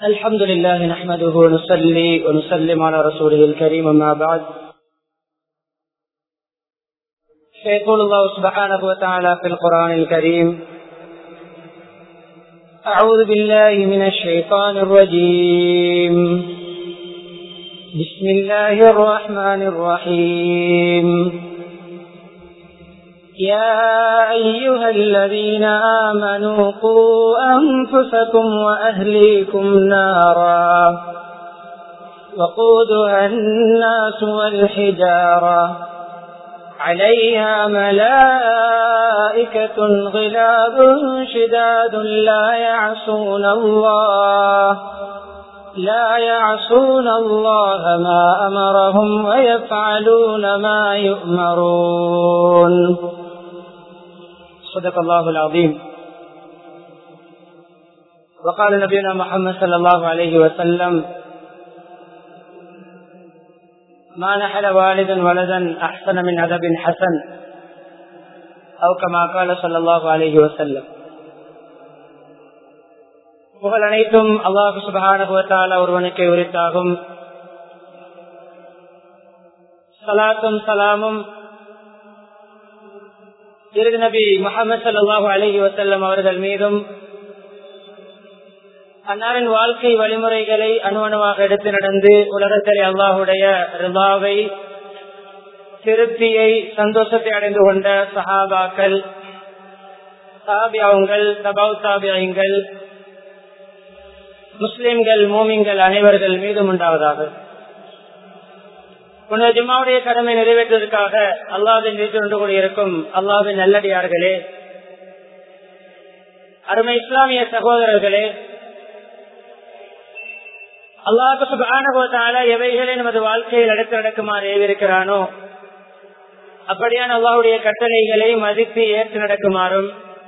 الحمد لله نحمده ونصلي ونسلم على رسوله الكريم أما بعد فيقول الله سبحانه وتعالى في القرآن الكريم أعوذ بالله من الشيطان الرجيم بسم الله الرحمن الرحيم يا أيها الذين آمنوا قوا أنفسكم وأهليكم نارا وقودها الناس والحجارة عليها ملائكة غلاب شداد لا يعصون الله لا يعصون الله ما أمرهم ويفعلون ما يؤمرون صدق الله العظيم وقال نبينا محمد صلى الله عليه وسلم ما نحل والد ولدا أحسن من أدب حسن أو كما قال صلى الله عليه وسلم புகழ் அனைத்தும் அல்லாஹு சுபகானுபவத்தால் ஒருவனுக்கு உரித்தாகும் சலாத்தும் சலாமும் இறுதி நபி முகமது சல்லாஹு அலஹி வசல்லம் அவர்கள் மீதும் அன்னாரின் வாழ்க்கை வழிமுறைகளை அணுவணுவாக எடுத்து நடந்து உலகத்தில் அல்லாஹுடைய ரிபாவை திருப்தியை சந்தோஷத்தை அடைந்து கொண்ட சஹாபாக்கள் சாபியாவுங்கள் தபாவ் தாபியங்கள் முஸ்லிம்கள் மோமிங்கள் அனைவர்கள் மீதும் உண்டாவதாக புனித ஜிம்மாவுடைய கடமை நிறைவேற்றுவதற்காக அல்லாவின் வீட்டு கூடியிருக்கும் அல்லாவின் நல்லடியார்களே அருமை இஸ்லாமிய சகோதரர்களே அல்லாஹு சுபானுபவத்தால எவைகளை நமது வாழ்க்கையில் அடுத்து நடக்குமாறு ஏவிருக்கிறானோ அப்படியான அல்லாஹுடைய கட்டளைகளை மதித்து ஏற்று நடக்குமாறும்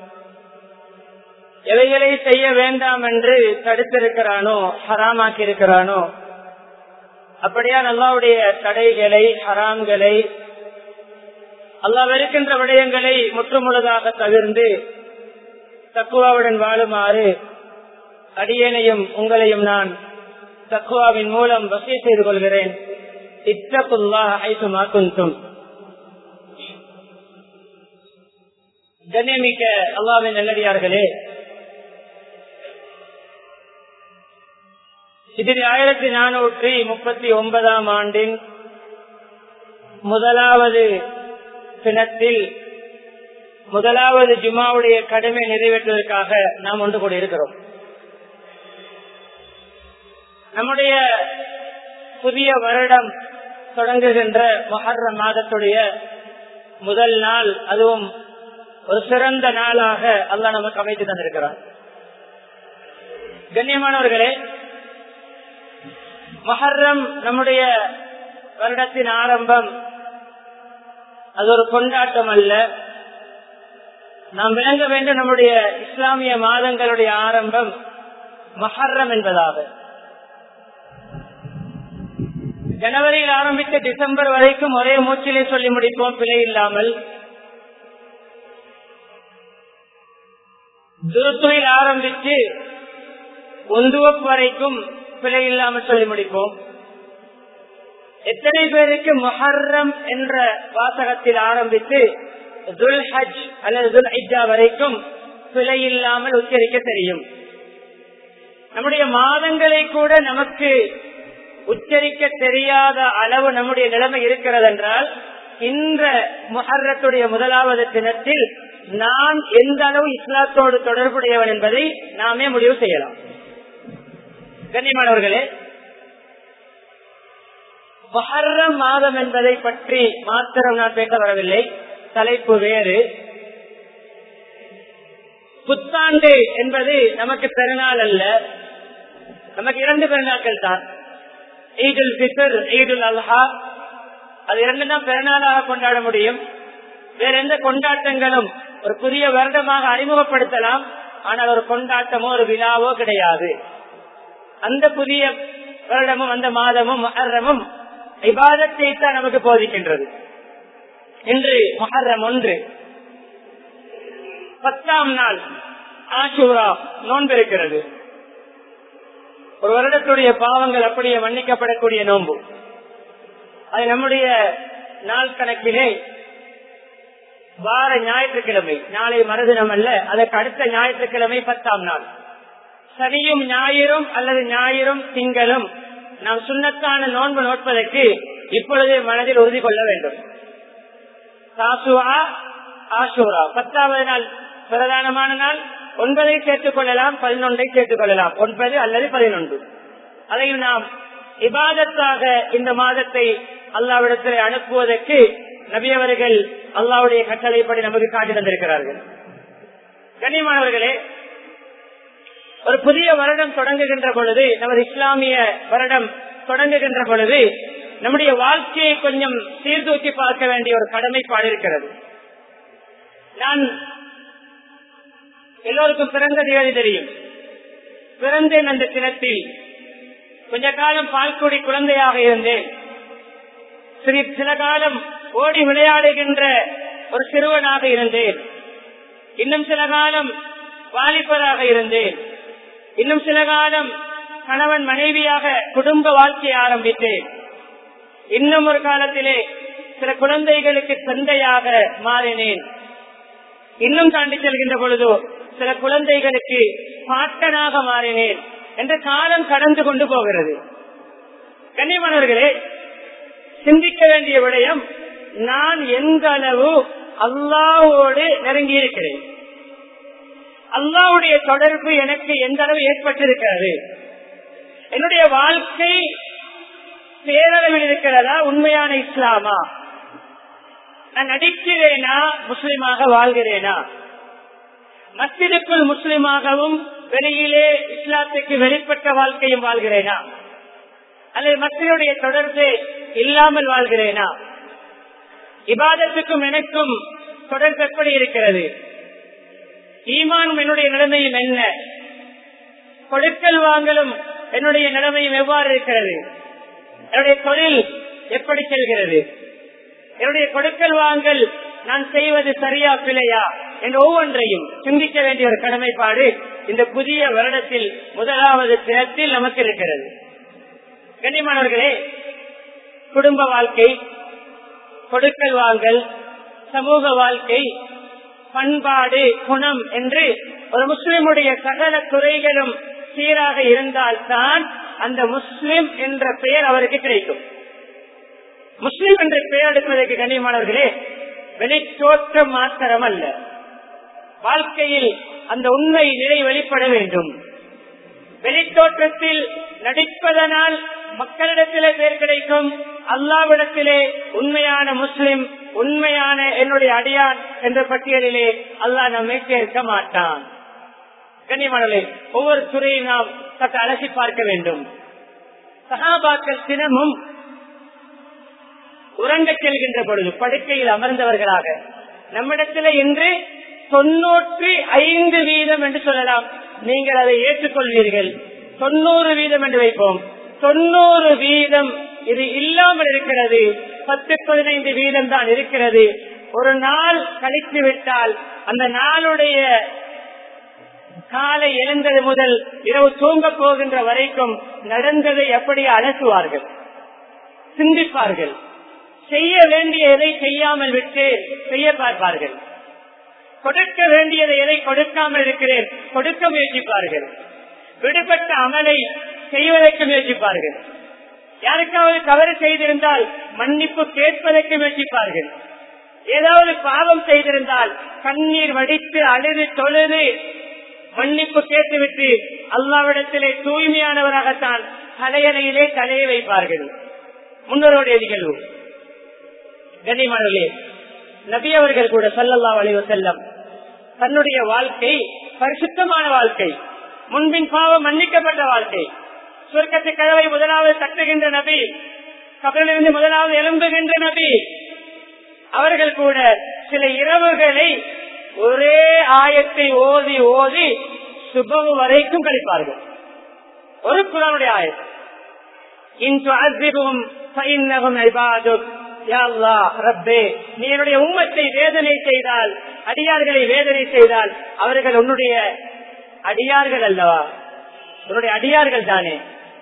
எவைகளை செய்ய வேண்டாம் என்று தடுத்திருக்கிறானோ ஹராமாக்கி இருக்கிறானோ அப்படியா அல்லாவுடைய தடைகளை ஹராம்களை அல்லா வெறுக்கின்ற விடயங்களை முற்றுமுழுதாக தவிர்ந்து தக்குவாவுடன் வாழுமாறு அடியேனையும் உங்களையும் நான் தக்குவாவின் மூலம் வசதி செய்து கொள்கிறேன் இத்தகுல்லா ஐசுமா குந்தும் கண்ணியமிக்க அல்லாவின் நல்லடியார்களே இதில் ஆயிரத்தி நானூற்றி முப்பத்தி ஒன்பதாம் ஆண்டின் முதலாவது தினத்தில் முதலாவது ஜுமாவுடைய கடமை நிறைவேற்றுவதற்காக நாம் ஒன்று கூட இருக்கிறோம் நம்முடைய புதிய வருடம் தொடங்குகின்ற மகர மாதத்துடைய முதல் நாள் அதுவும் ஒரு சிறந்த நாளாக அல்ல நமக்கு அமைத்து தந்திருக்கிறார் கண்ணியமானவர்களே மஹர்ரம் நம்முடைய வருடத்தின் ஆரம்பம் அது ஒரு கொண்டாட்டம் அல்ல நாம் விளங்க வேண்டும் நம்முடைய இஸ்லாமிய மாதங்களுடைய ஆரம்பம் மஹர்ரம் என்பதாக ஜனவரியில் ஆரம்பித்த டிசம்பர் வரைக்கும் ஒரே மூச்சிலே சொல்லி முடிப்போம் பிழை இல்லாமல் துருத்துவையில் ஆரம்பித்து ஒந்துவப்பு வரைக்கும் பிழை இல்லாமல் சொல்லி முடிப்போம் எத்தனை பேருக்கு மொஹர்ரம் என்ற வாசகத்தில் ஆரம்பித்து துல் ஹஜ் அல்லது துல் ஹஜ்ஜா வரைக்கும் பிழை இல்லாமல் உச்சரிக்க தெரியும் நம்முடைய மாதங்களை கூட நமக்கு உச்சரிக்க தெரியாத அளவு நம்முடைய நிலைமை இருக்கிறது என்றால் இந்த முஹர்ரத்துடைய முதலாவது தினத்தில் நான் எந்த அளவு இஸ்லாத்தோடு தொடர்புடையவன் என்பதை நாமே முடிவு செய்யலாம் கண்ணியமானவர்களே மஹர்ரம் மாதம் என்பதை பற்றி மாத்திரம் நான் பேச வரவில்லை தலைப்பு வேறு புத்தாண்டு என்பது நமக்கு பெருநாள் அல்ல நமக்கு இரண்டு பெருநாட்கள் தான் ஈதுல் பிசர் ஈதுல் அல்ஹா அது இரண்டு தான் பெருநாளாக கொண்டாட முடியும் வேற எந்த கொண்டாட்டங்களும் ஒரு புதிய வருடமாக அறிமுகப்படுத்தலாம் ஆனால் ஒரு கொண்டாட்டமோ ஒரு விழாவோ கிடையாது அந்த புதிய வருடமும் அந்த மாதமும் மகரமும் இபாதத்தை தான் நமக்கு போதிக்கின்றது இன்று மகரம் ஒன்று பத்தாம் நாள் ஆஷூரா நோன்பிருக்கிறது ஒரு வருடத்துடைய பாவங்கள் அப்படியே மன்னிக்கப்படக்கூடிய நோன்பு அது நம்முடைய நாள் கணக்கிலே வார ஞாயிற்றுக்கிழமை நாளை மறுதினம் அல்ல அதற்கு அடுத்த ஞாயிற்றுக்கிழமை பத்தாம் நாள் சனியும் ஞாயிறும் அல்லது ஞாயிறும் திங்களும் நாம் சுண்ணத்தான நோன்பு நோட்பதற்கு இப்பொழுதே மனதில் உறுதி கொள்ள வேண்டும் சாசுவா ஆசூரா பத்தாவது நாள் பிரதானமான நாள் ஒன்பதை சேர்த்துக் கொள்ளலாம் பதினொன்றை சேர்த்துக் கொள்ளலாம் ஒன்பது அல்லது பதினொன்று அதையும் நாம் இபாதத்தாக இந்த மாதத்தை அல்லாவிடத்தில் அனுப்புவதற்கு நபியவர்கள் அல்லாவுடைய கட்டளைப்படி நமக்கு காட்டி தந்திருக்கிறார்கள் கண்ணியமானவர்களே ஒரு புதிய வருடம் தொடங்குகின்ற பொழுது நமது இஸ்லாமிய வருடம் தொடங்குகின்ற பொழுது நம்முடைய வாழ்க்கையை கொஞ்சம் சீர்தூக்கி பார்க்க வேண்டிய ஒரு கடமைப்பாடு இருக்கிறது நான் எல்லோருக்கும் பிறந்த தேதி தெரியும் பிறந்தேன் அந்த தினத்தில் கொஞ்ச காலம் பால்குடி குழந்தையாக இருந்தேன் சில காலம் ஓடி விளையாடுகின்ற ஒரு சிறுவனாக இருந்தேன் இன்னும் சில காலம் வாலிபராக இருந்தேன் இன்னும் சில காலம் கணவன் மனைவியாக குடும்ப வாழ்க்கையை ஆரம்பித்தேன் இன்னும் ஒரு காலத்திலே சில குழந்தைகளுக்கு தந்தையாக மாறினேன் இன்னும் தாண்டி செல்கின்ற பொழுதோ சில குழந்தைகளுக்கு பாட்டனாக மாறினேன் என்ற காலம் கடந்து கொண்டு போகிறது கண்ணியமானவர்களே சிந்திக்க வேண்டிய விடயம் நான் எந்த அளவு அல்லாவோடு நெருங்கி இருக்கிறேன் அல்லாவுடைய தொடர்பு எனக்கு எந்த அளவு ஏற்பட்டிருக்கிறது என்னுடைய வாழ்க்கை பேரளவில் இருக்கிறதா உண்மையான இஸ்லாமா நான் நடிக்கிறேனா முஸ்லிமாக வாழ்கிறேனா மஸ்ஜிதுக்குள் முஸ்லிமாகவும் வெளியிலே இஸ்லாத்துக்கு வெளிப்பட்ட வாழ்க்கையும் வாழ்கிறேனா அல்லது மக்களுடைய தொடர்பு இல்லாமல் வாழ்கிறேனா இபாதத்துக்கும் எனக்கும் தொடர்பு எப்படி இருக்கிறது ஈமானும் என்னுடைய நிலைமையும் என்ன கொடுக்கல் வாங்கலும் என்னுடைய நிலைமையும் எவ்வாறு இருக்கிறது என்னுடைய தொழில் எப்படி செல்கிறது என்னுடைய கொடுக்கல் வாங்கல் நான் செய்வது சரியா பிழையா என்ற ஒவ்வொன்றையும் சிந்திக்க வேண்டிய ஒரு கடமைப்பாடு இந்த புதிய வருடத்தில் முதலாவது தினத்தில் நமக்கு இருக்கிறது கண்ணியமானவர்களே குடும்ப வாழ்க்கை கொடுக்கல் வாங்கல் சமூக வாழ்க்கை பண்பாடு குணம் என்று ஒரு முஸ்லிமுடைய சகல துறைகளும் சீராக இருந்தால் தான் அந்த முஸ்லிம் என்ற பெயர் அவருக்கு கிடைக்கும் முஸ்லிம் என்ற பெயர் எடுப்பதற்கு கண்ணியமானவர்களே வெளித்தோற்றம் மாத்திரம் அல்ல வாழ்க்கையில் அந்த உண்மை நிலை வெளிப்பட வேண்டும் வெளித்தோற்றத்தில் நடிப்பதனால் மக்களிடத்திலே பேர் கிடைக்கும் அல்லாவிடத்திலே உண்மையான முஸ்லிம் உண்மையான என்னுடைய அடியான் என்ற பட்டியலிலே அல்லாஹ் நம்மை சேர்க்க மாட்டான் கண்ணியமானே ஒவ்வொரு துறையும் நாம் சற்று அலசி பார்க்க வேண்டும் சகாபாக்கள் தினமும் உறங்கச் செல்கின்ற பொழுது படுக்கையில் அமர்ந்தவர்களாக நம்மிடத்தில் இன்று தொன்னூற்றி ஐந்து வீதம் என்று சொல்லலாம் நீங்கள் அதை ஏற்றுக்கொள்வீர்கள் தொண்ணூறு வீதம் என்று வைப்போம் தொண்ணூறு வீதம் இது இல்லாமல் இருக்கிறது பத்து பதினைந்து வீதம் தான் இருக்கிறது ஒரு நாள் கழித்து விட்டால் அந்த நாளுடைய காலை எழுந்தது முதல் இரவு தூங்க போகின்ற வரைக்கும் நடந்ததை எப்படி அலசுவார்கள் சிந்திப்பார்கள் செய்ய வேண்டிய எதை செய்யாமல் விட்டு செய்ய பார்ப்பார்கள் கொடுக்க வேண்டியதை எதை கொடுக்காமல் இருக்கிறேன் கொடுக்க முயற்சிப்பார்கள் விடுபட்ட அமலை செய்வதற்கு முயற்சிப்பார்கள் யாருக்காவது தவறு செய்திருந்தால் மன்னிப்பு கேட்பதற்கு முயற்சிப்பார்கள் ஏதாவது பாவம் செய்திருந்தால் கண்ணீர் வடித்து அழுது தொழுது மன்னிப்பு கேட்டுவிட்டு அல்லாவிடத்திலே தூய்மையானவராகத்தான் தலையணையிலே தலையை வைப்பார்கள் முன்னோருடைய நிகழ்வு கண்ணியமானவர்களே நபி அவர்கள் கூட சல்லல்லா அலைவ செல்லம் தன்னுடைய வாழ்க்கை பரிசுத்தமான வாழ்க்கை முன்பின் பாவம் மன்னிக்கப்பட்ட வாழ்க்கை சுருக்கத்து கதவை முதலாவது தட்டுகின்ற நபி கபலிலிருந்து முதலாவது எழும்புகின்ற நபி அவர்கள் கூட சில இரவுகளை ஒரே ஆயத்தை ஓதி ஓதி சுபவு வரைக்கும் கழிப்பார்கள் ஒரு குரானுடைய ஆயத்தை இன்று அசிபும் நீ என்னுடைய உம்மத்தை வேதனை செய்தால் அடியார்களை வேதனை செய்தால் அவர்கள் உன்னுடைய அடியார்கள் அல்லவா உன்னுடைய அடியார்கள் தானே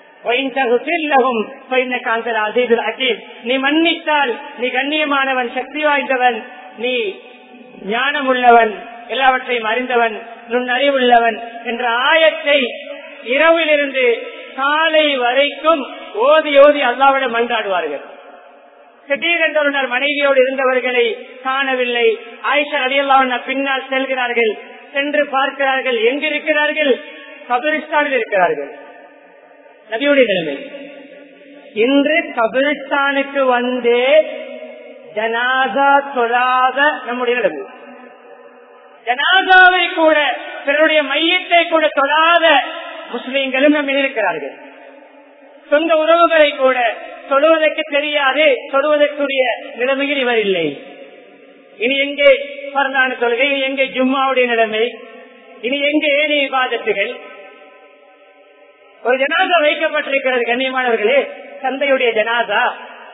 நீ மன்னித்தால் நீ கண்ணியமானவன் சக்தி வாய்ந்தவன் நீ ஞானம் உள்ளவன் எல்லாவற்றையும் அறிந்தவன் நுண்ணறிவுள்ளவன் என்ற ஆயத்தை இரவிலிருந்து காலை வரைக்கும் ஓதி ஓதி அல்லாவிடம் மன்றாடுவார்கள் திடீரென்று மனைவியோடு இருந்தவர்களை காணவில்லை ஆயிஷா அடியல்லாவன் பின்னால் செல்கிறார்கள் சென்று பார்க்கிறார்கள் எங்கிருக்கிறார்கள் கபிரிஸ்தானில் இருக்கிறார்கள் நபியுடைய நிலைமை இன்று கபிரிஸ்தானுக்கு வந்தே ஜனாதா தொழாத நம்முடைய நிலைமை ஜனாதாவை கூட பிறருடைய மையத்தை கூட தொழாத முஸ்லிம்களும் நம்ம இருக்கிறார்கள் சொந்த உறவுகளை கூட தொழுவதற்கு தெரியாது தொழுவதற்குரிய நிலைமையில் இவர் இல்லை இனி எங்கே பரந்தான தொழுகை இனி எங்கே ஜும்மாவுடைய நிலைமை இனி எங்கே ஏனைய விவாதத்துகள் ஒரு ஜனாதா வைக்கப்பட்டிருக்கிறது கண்ணியமானவர்களே தந்தையுடைய ஜனாதா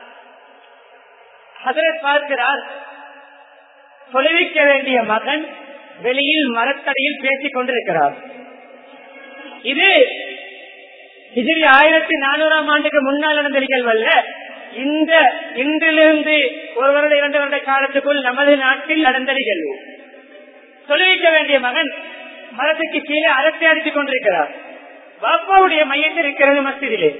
ஹசரத் பார்க்கிறார் தொலைவிக்க வேண்டிய மகன் வெளியில் மரத்தடியில் பேசிக் கொண்டிருக்கிறார் இது இதில் ஆயிரத்தி நானூறாம் ஆண்டுக்கு முன்னால் நடந்த நிகழ்வல்ல இந்த இன்றிலிருந்து ஒரு வருட இரண்டு வருட காலத்துக்குள் நமது நாட்டில் நடந்த நிகழ்வு தொலைவிக்க வேண்டிய மகன் மரத்துக்கு கீழே அரட்டை அடித்துக் கொண்டிருக்கிறார் பாப்பாவுடைய மையத்தில் இருக்கிறது மஸ்திதிலே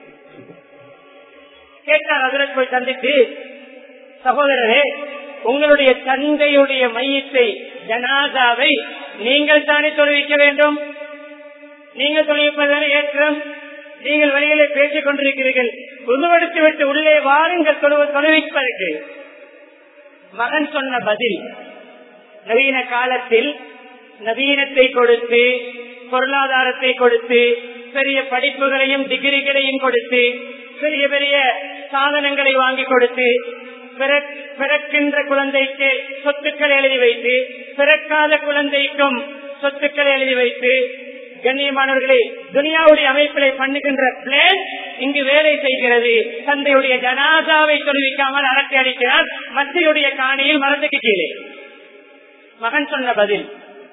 கேட்டார் அதில் போய் சந்தித்து சகோதரரே உங்களுடைய தந்தையுடைய மையத்தை ஜனாதாவை நீங்கள் தானே தொழுவிக்க வேண்டும் நீங்கள் தொழில்ப்பதான ஏற்றம் நீங்கள் வெளியிலே பேசிக் கொண்டிருக்கிறீர்கள் உருவெடுத்து விட்டு உள்ளே வாருங்கள் தொழுவிப்பதற்கு மகன் சொன்ன பதில் நவீன காலத்தில் நவீனத்தை கொடுத்து பொருளாதாரத்தை கொடுத்து பெரிய படிப்புகளையும் டிகிரிகளையும் கொடுத்து பெரிய பெரிய சாதனங்களை வாங்கி கொடுத்து பிறக்கின்ற குழந்தைக்கு சொத்துக்கள் எழுதி வைத்து பிறக்காத குழந்தைக்கும் சொத்துக்களை எழுதி வைத்து கண்ணியமானவர்களே துனியாவுடைய அமைப்பிலை பண்ணுகின்ற பிளேன் இங்கு வேலை செய்கிறது தந்தையுடைய ஜனாதாவை தொழுவிக்காமல் அரட்டை அடிக்கிறார் மத்தியுடைய காணியில் மரத்துக்கு கீழே மகன் சொன்ன பதில்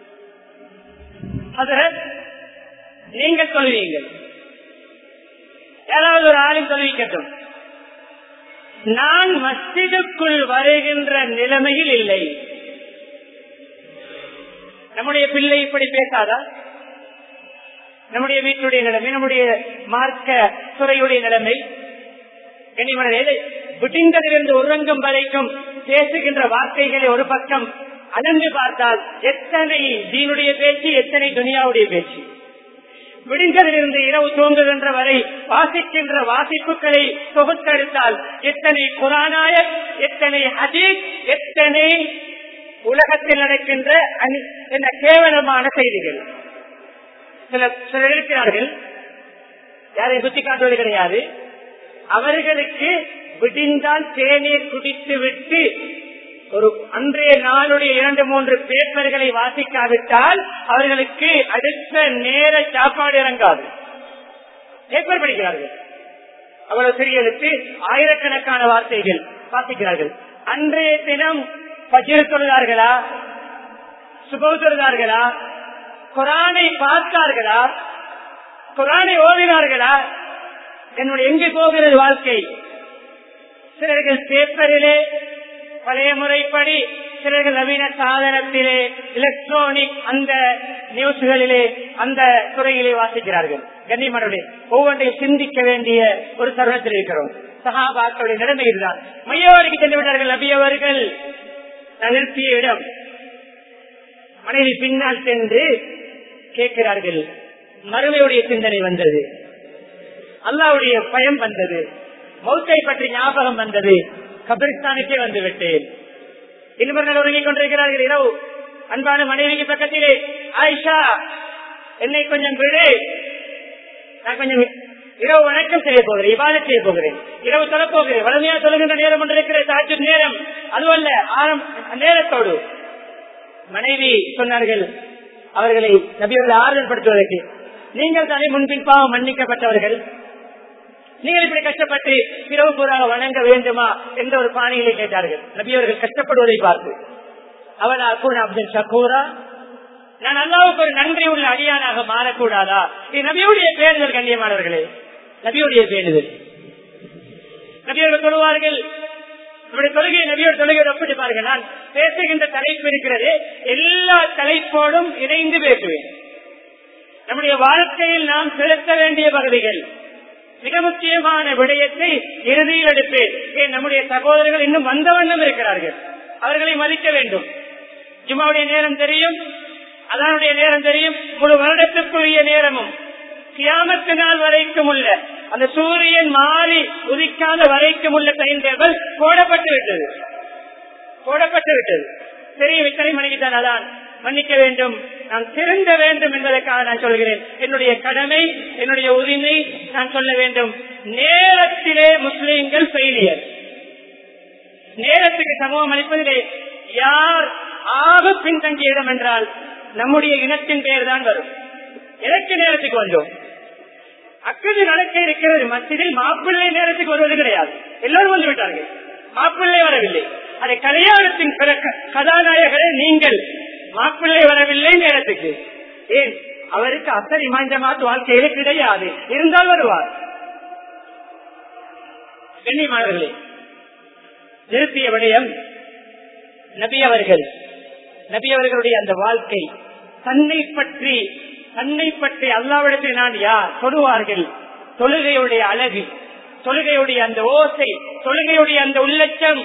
நீங்கள் சொல்வீங்கள் ஏதாவது ஒரு ஆளும் சொல்விக்கட்டும் நான் மஸ்ஜிதுக்குள் வருகின்ற நிலைமையில் இல்லை நம்முடைய பிள்ளை இப்படி பேசாதா நம்முடைய வீட்டுடைய நிலைமை நம்முடைய மார்க்க துறையுடைய நிலைமை விட்டிந்ததிலிருந்து உறங்கும் வரைக்கும் பேசுகின்ற வார்த்தைகளை ஒரு பக்கம் அலந்து பார்த்தால் எத்தனை தீனுடைய பேச்சு எத்தனை துனியாவுடைய பேச்சு விடிந்ததிலிருந்து இரவு தூங்குகின்ற வரை வாசிக்கின்ற வாசிப்புகளை தொகுத்தெடுத்தால் எத்தனை குரானாய எத்தனை ஹதீஸ் எத்தனை உலகத்தில் நடக்கின்ற கேவலமான செய்திகள் சில சிலர் இருக்கிறார்கள் யாரை சுத்தி காட்டுவது கிடையாது அவர்களுக்கு விடிந்தால் தேநீர் குடித்து விட்டு ஒரு அன்றைய நாளுடைய இரண்டு மூன்று பேப்பர்களை வாசிக்காவிட்டால் அவர்களுக்கு அடுத்த நேர சாப்பாடு இறங்காது பேப்பர் படிக்கிறார்கள் அவ்வளவு சிறியலுக்கு ஆயிரக்கணக்கான வார்த்தைகள் வாசிக்கிறார்கள் அன்றைய தினம் பஜிர் தொழுதார்களா சுப தொழுதார்களா குரானை பார்த்தார்களா குரானை ஓதினார்களா என்னுடைய எங்கு போகிறது வாழ்க்கை சிலர்கள் பேப்பரிலே பழைய முறைப்படி சிலர்கள் நவீன சாதனத்திலே எலக்ட்ரானிக் அந்த நியூஸ்களிலே அந்த துறையிலே வாசிக்கிறார்கள் கண்ணியமனுடைய ஒவ்வொன்றையும் சிந்திக்க வேண்டிய ஒரு தருணத்தில் இருக்கிறோம் சகாபாக்களுடைய நிலைமை இதுதான் மையவாடிக்கு சென்று விட்டார்கள் நபியவர்கள் நான் நிறுத்திய இடம் மனைவி பின்னால் சென்று கேட்கிறார்கள் மறுமையுடைய சிந்தனை வந்தது அல்லாவுடைய பயம் வந்தது மௌத்தை பற்றி ஞாபகம் வந்தது கபிரிஸ்தானுக்கே வந்து விட்டேன் இருவர்கள் உறங்கிக் கொண்டிருக்கிறார்கள் இரவு அன்பான மனைவிக்கு பக்கத்திலே ஆயிஷா என்னை கொஞ்சம் விடு நான் கொஞ்சம் இரவு வணக்கம் செய்ய போகிறேன் இவாத செய்ய போகிறேன் இரவு தொலைப்போகிறேன் வளமையா சொல்லுகின்ற நேரம் ஒன்று இருக்கிற சாட்சி நேரம் அதுவல்ல ஆரம் நேரத்தோடு மனைவி சொன்னார்கள் அவர்களை நபியவர்களை ஆறுதல் படுத்துவதற்கு நீங்கள் தானே முன்பின் பாவம் மன்னிக்கப்பட்டவர்கள் நீங்கள் இப்படி கஷ்டப்பட்டு இரவு பூராக வணங்க வேண்டுமா என்ற ஒரு பாணியிலே கேட்டார்கள் நபியவர்கள் கஷ்டப்படுவதை பார்த்து அவள் அக்குன் அப்துல் ஷக்கூரா நான் அல்லாவுக்கு ஒரு நன்றி உள்ள அடியானாக மாறக்கூடாதா இது நபியுடைய பேணுதல் கண்ணியமானவர்களே நபியுடைய பேணுதல் நபியர்கள் சொல்லுவார்கள் நம்முடைய தொழுகை நபியோட தொழுகையோடு ஒப்பிட்டு நான் பேசுகின்ற தலைப்பு இருக்கிறது எல்லா தலைப்போடும் இணைந்து பேசுவேன் நம்முடைய வாழ்க்கையில் நாம் செலுத்த வேண்டிய பகுதிகள் மிக முக்கியமான விடயத்தை இறுதியில் எடுப்பேன் ஏன் நம்முடைய சகோதரர்கள் இன்னும் வந்த வண்ணம் இருக்கிறார்கள் அவர்களை மதிக்க வேண்டும் ஜும்மாவுடைய நேரம் தெரியும் அதனுடைய நேரம் தெரியும் முழு வருடத்திற்குரிய நேரமும் கியாமத்து நாள் வரைக்கும் உள்ள அந்த சூரியன் மாறி உதிக்காத வரைக்கும் உள்ள டைம் டேபிள் போடப்பட்டு விட்டது போடப்பட்டு விட்டது தெரியும் இத்தனை மணிக்கு தான் அதான் மன்னிக்க வேண்டும் நான் திருந்த வேண்டும் என்பதற்காக நான் சொல்கிறேன் என்னுடைய கடமை என்னுடைய உரிமை நான் சொல்ல வேண்டும் நேரத்திலே முஸ்லிம்கள் ஃபெயிலியர் நேரத்துக்கு சமூகம் அளிப்பதிலே யார் ஆக பின்தங்கிய இடம் என்றால் நம்முடைய இனத்தின் பெயர் தான் வரும் எதற்கு நேரத்துக்கு வந்தோம் அக்கது நடக்க இருக்கிறது மத்தியில் மாப்பிள்ளை நேரத்துக்கு வருவது கிடையாது எல்லோரும் வந்து விட்டார்கள் மாப்பிள்ளை வரவில்லை அதை கல்யாணத்தின் பிற கதாநாயகரே நீங்கள் மாப்பிள்ளை வரவில்லை நேரத்துக்கு ஏன் அவருக்கு அசரி மாஞ்சமாத்து வாழ்க்கையில கிடையாது இருந்தால் வருவார் கண்ணியமானவர்களே நிறுத்திய விடயம் நபி அவர்கள் நபி அவர்களுடைய அந்த வாழ்க்கை தன்னை பற்றி தன்னை பற்றி அல்லாவிடத்தில் நான் யார் சொல்லுவார்கள் தொழுகையுடைய அழகு தொழுகையுடைய அந்த ஓசை தொழுகையுடைய அந்த உள்ளச்சம்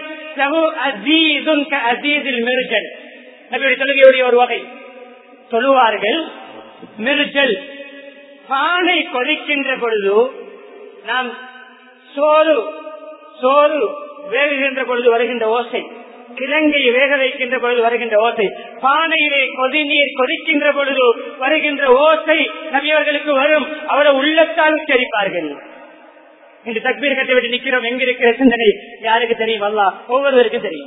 அசீதில் மிருஜல் நபியுடைய தொழுகையுடைய ஒரு வகை சொல்லுவார்கள் மிருஜல் பானை கொதிக்கின்ற பொழுது நாம் சோறு சோறு வேகுகின்ற பொழுது வருகின்ற ஓசை கிழங்கை வேக வைக்கின்ற பொழுது வருகின்ற ஓசை பானையிலே கொதிநீர் கொதிக்கின்ற பொழுது வருகின்ற ஓசை நபியவர்களுக்கு வரும் அவரை உள்ளத்தால் உச்சரிப்பார்கள் இன்று தக்பீர் கட்டி விட்டு நிக்கிறோம் எங்க இருக்கிற சிந்தனை யாருக்கு தெரியும் அல்லா ஒவ்வொருவருக்கும் தெரியும்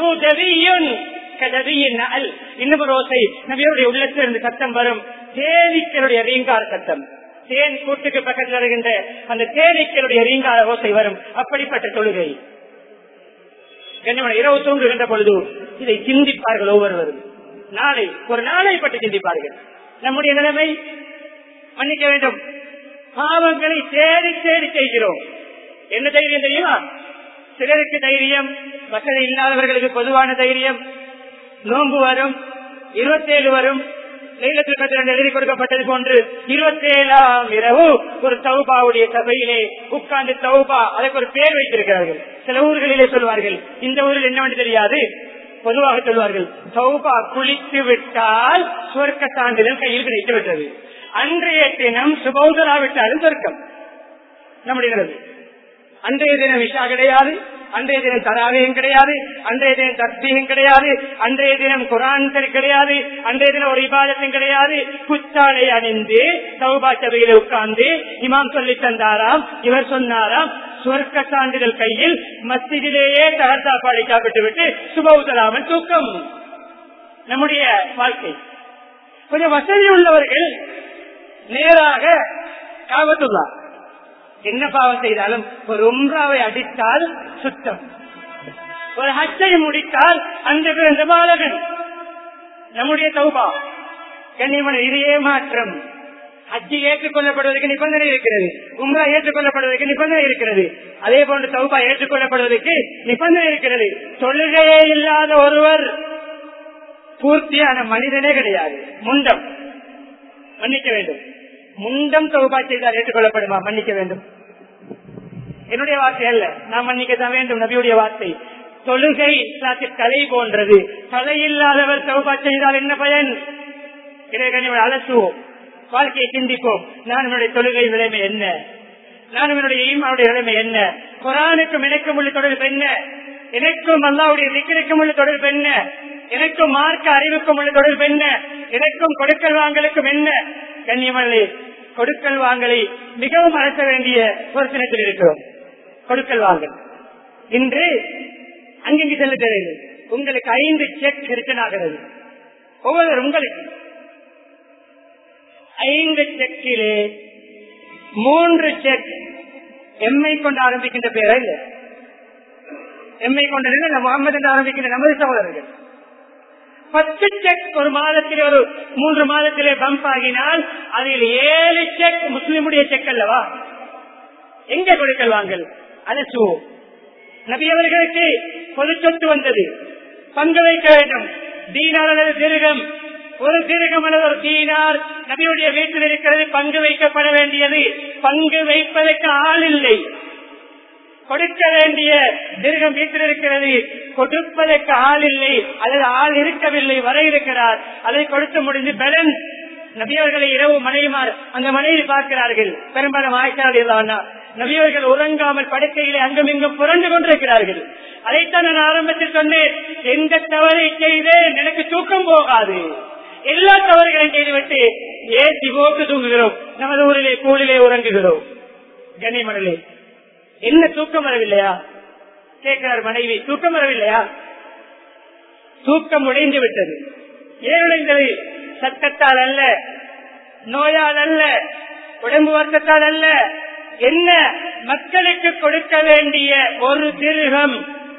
இன்னும் ஒரு ஓசை நபியோடைய உள்ளத்திலிருந்து சத்தம் வரும் தேனீக்களுடைய ரீங்கார சத்தம் தேன் கூட்டுக்கு பக்கத்தில் வருகின்ற அந்த தேனீக்களுடைய ரீங்கார ஓசை வரும் அப்படிப்பட்ட தொழுகை கண்ணியமான இரவு தூங்குகின்ற பொழுது இதை சிந்திப்பார்கள் ஒவ்வொருவரும் நாளை ஒரு நாளை பற்றி சிந்திப்பார்கள் நம்முடைய நிலைமை மன்னிக்க வேண்டும் பாவங்களை தேடி தேடி செய்கிறோம் என்ன தைரியம் தெரியுமா சிலருக்கு தைரியம் வசதி இல்லாதவர்களுக்கு பொதுவான தைரியம் நோன்பு வரும் இருபத்தேழு வரும் லைலத்தில் எழுதி கொடுக்கப்பட்டது போன்று இருபத்தி ஏழாம் இரவு ஒரு தௌபாவுடைய சபையிலே உட்கார்ந்து தௌபா அதற்கு ஒரு பேர் வைத்திருக்கிறார்கள் சில ஊர்களிலே சொல்வார்கள் இந்த ஊரில் என்னவென்று தெரியாது பொதுவாக சொல்வார்கள் சௌபா குளித்து விட்டால் சுவர்க்க சான்றிதழ் கையில் கிடைத்து விட்டது அன்றைய தினம் சுபௌதராவிட்டாலும் சொர்க்கம் நம்முடைய நிலைமை அன்றைய தினம் விஷா கிடையாது அன்றைய தினம் தராவையும் கிடையாது அன்றைய தினம் தப்தியும் கிடையாது அன்றைய தினம் குரான் கிடையாது அன்றைய தினம் ஒரு விவாதத்தையும் கிடையாது குச்சாலை அணிந்து சௌபா சபையில உட்கார்ந்து இமாம் சொல்லி தந்தாராம் இவர் சொன்னாராம் சுவர்க்க சான்றிதழ் கையில் மஸ்தியிலேயே தகர்த்தா பாடி சாப்பிட்டு விட்டு சுபவுதராமல் தூக்கம் நம்முடைய வாழ்க்கை கொஞ்சம் வசதி உள்ளவர்கள் நேராக காவத்துள்ளா என்ன பாவம் செய்தாலும் ஒரு உம்ராவை அடித்தால் சுத்தம் ஒரு ஹச்சை முடித்தால் அந்த பிறந்த பாலகன் நம்முடைய தௌபா கண்ணியமன் இதே மாற்றம் ஹஜ்ஜி ஏற்றுக்கொள்ளப்படுவதற்கு நிபந்தனை இருக்கிறது உம்ரா ஏற்றுக்கொள்ளப்படுவதற்கு நிபந்தனை இருக்கிறது அதே போன்று தௌபா ஏற்றுக்கொள்ளப்படுவதற்கு நிபந்தனை இருக்கிறது தொழுகையே இல்லாத ஒருவர் பூர்த்தியான மனிதனே கிடையாது முண்டம் மன்னிக்க வேண்டும் முண்டம் தௌபா செய்தால் ஏற்றுக்கொள்ளப்படுமா மன்னிக்க வேண்டும் என்னுடைய வார்த்தை அல்ல நான் மன்னிக்கத்தான் வேண்டும் நபியுடைய வார்த்தை தொழுகை தலை போன்றது தலை இல்லாதவர் தௌபா செய்தால் என்ன பயன் இறைவனை அலசுவோம் வாழ்க்கையை சிந்திப்போம் நான் என்னுடைய தொழுகை நிலைமை என்ன நான் என்னுடைய ஈமாவுடைய நிலைமை என்ன குரானுக்கும் எனக்கும் உள்ள தொடர்பு என்ன எனக்கும் அல்லாவுடைய திக்கிற்கும் உள்ள தொடர்பு என்ன எனக்கும் மார்க்க அறிவுக்கும் உள்ள தொடர்பு என்ன எனக்கும் கொடுக்கல் வாங்கலுக்கும் என்ன கண்ணியமல்லே கொடுக்கல் வாங்கலை மிகவும் அழைக்க வேண்டிய ஒரு தினத்தில் இருக்கிறோம் கொடுக்கல் வாங்கல் இன்று அங்கிங்கு செல்ல தேவையில்லை உங்களுக்கு ஐந்து செக் ரிட்டன் ஆகிறது ஒவ்வொரு உங்களுக்கு ஐந்து செக்கிலே மூன்று செக் எம்ஐ கொண்டு ஆரம்பிக்கின்ற பேரா இல்ல எம்ஐ கொண்டது முகமது என்று ஆரம்பிக்கின்ற நமது சகோதரர்கள் பத்து செக் ஒரு மாதத்திலே ஒரு மூன்று மாதத்திலே பம்ப் ஆகினால் அதில் ஏழு செக் முஸ்லிமுடைய செக் அல்லவா எங்க கொடுக்கல் வாங்கல் அலசு நபி அவர்களுக்கு பொது சொத்து வந்தது பங்கு வைக்க வேண்டும் தீனார் அல்லது திருகம் ஒரு திருகம் அல்லது ஒரு தீனார் நபியுடைய வீட்டில் இருக்கிறது பங்கு வைக்கப்பட வேண்டியது பங்கு வைப்பதற்கு ஆள் இல்லை கொடுக்க வேண்டிய திருகம் வீட்டில் இருக்கிறது கொடுப்பதற்கு ஆள் இல்லை அல்லது ஆள் இருக்கவில்லை வர இருக்கிறார் அதை கொடுத்து முடிந்து பேலன்ஸ் நபியவர்களை இரவு மனைவிமார் அந்த மனைவி பார்க்கிறார்கள் பெரும்பாலும் ஆய்ச்சாடியதானா நபியவர்கள் உறங்காமல் படுக்கையிலே அங்கும் இங்கும் புரண்டு கொண்டிருக்கிறார்கள் அதைத்தான் நான் ஆரம்பத்தில் சொன்னேன் எந்த தவறை செய்தேன் எனக்கு தூக்கம் போகாது எல்லா தவறுகளையும் செய்துவிட்டு ஏசி போட்டு தூங்குகிறோம் நமது ஊரிலே கூலிலே உறங்குகிறோம் கனிமணலே என்ன தூக்கம் வரவில்லையா கேட்கிறார் மனைவி தூக்கம் வரவில்லையா தூக்கம் உடைந்து விட்டது ஏன் உடைந்தது சட்டத்தால் அல்ல நோயால் அல்ல உடம்பு வருத்தத்தால் அல்ல என்ன மக்களுக்கு கொடுக்க வேண்டிய ஒரு திருகம்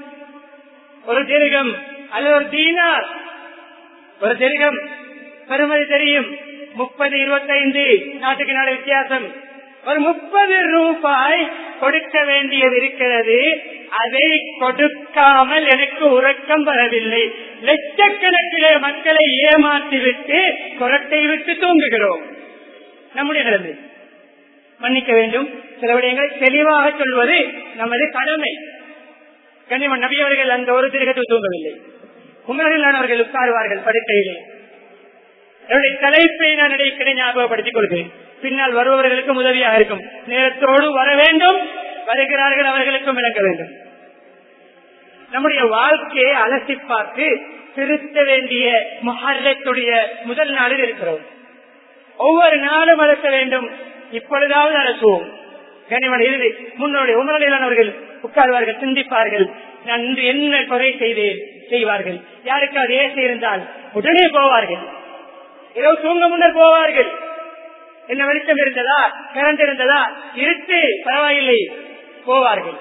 ஒரு திருகம் அல்லது ஒரு தீனார் ஒரு திருகம் பெருமதி தெரியும் முப்பது இருபத்தைந்து நாட்டுக்கு நாடு வித்தியாசம் ஒரு முப்பது ரூபாய் கொடுக்க வேண்டியது இருக்கிறது அதை கொடுக்காமல் எனக்கு உறக்கம் வரவில்லை லட்சக்கணக்கிலே மக்களை ஏமாற்றிவிட்டு குரட்டை விட்டு தூங்குகிறோம் நம்முடைய நிலைமை மன்னிக்க வேண்டும் சில விடயங்களை தெளிவாக சொல்வது நமது கடமை கனிமன் நபி அவர்கள் அந்த ஒரு திருகத்தில் தூங்கவில்லை உமரிலானவர்கள் உட்காருவார்கள் படுக்கையிலே என்னுடைய தலைப்பை நான் இடைக்கிட ஞாபகப்படுத்திக் கொள்கிறேன் பின்னால் வருபவர்களுக்கும் உதவியாக இருக்கும் நேரத்தோடு வர வேண்டும் வருகிறார்கள் அவர்களுக்கும் விளங்க வேண்டும் நம்முடைய வாழ்க்கையை அலசி பார்த்து திருத்த வேண்டிய மஹல்லத்துடைய முதல் நாளில் இருக்கிறோம் ஒவ்வொரு நாளும் அலச வேண்டும் இப்பொழுதாவது அலசுவோம் கனிமன் இறுதி முன்னோடைய உமரலானவர்கள் உட்கார்வார்கள் சிந்திப்பார்கள் நான் இன்று என்ன குறை செய்தேன் செய்வார்கள் யாருக்காவது ஏசி இருந்தால் உடனே போவார்கள் இரவு தூங்க முன்னர் போவார்கள் என்ன வெளிச்சம் இருந்ததா கரண்ட் இருந்ததா இருட்டு பரவாயில்லை போவார்கள்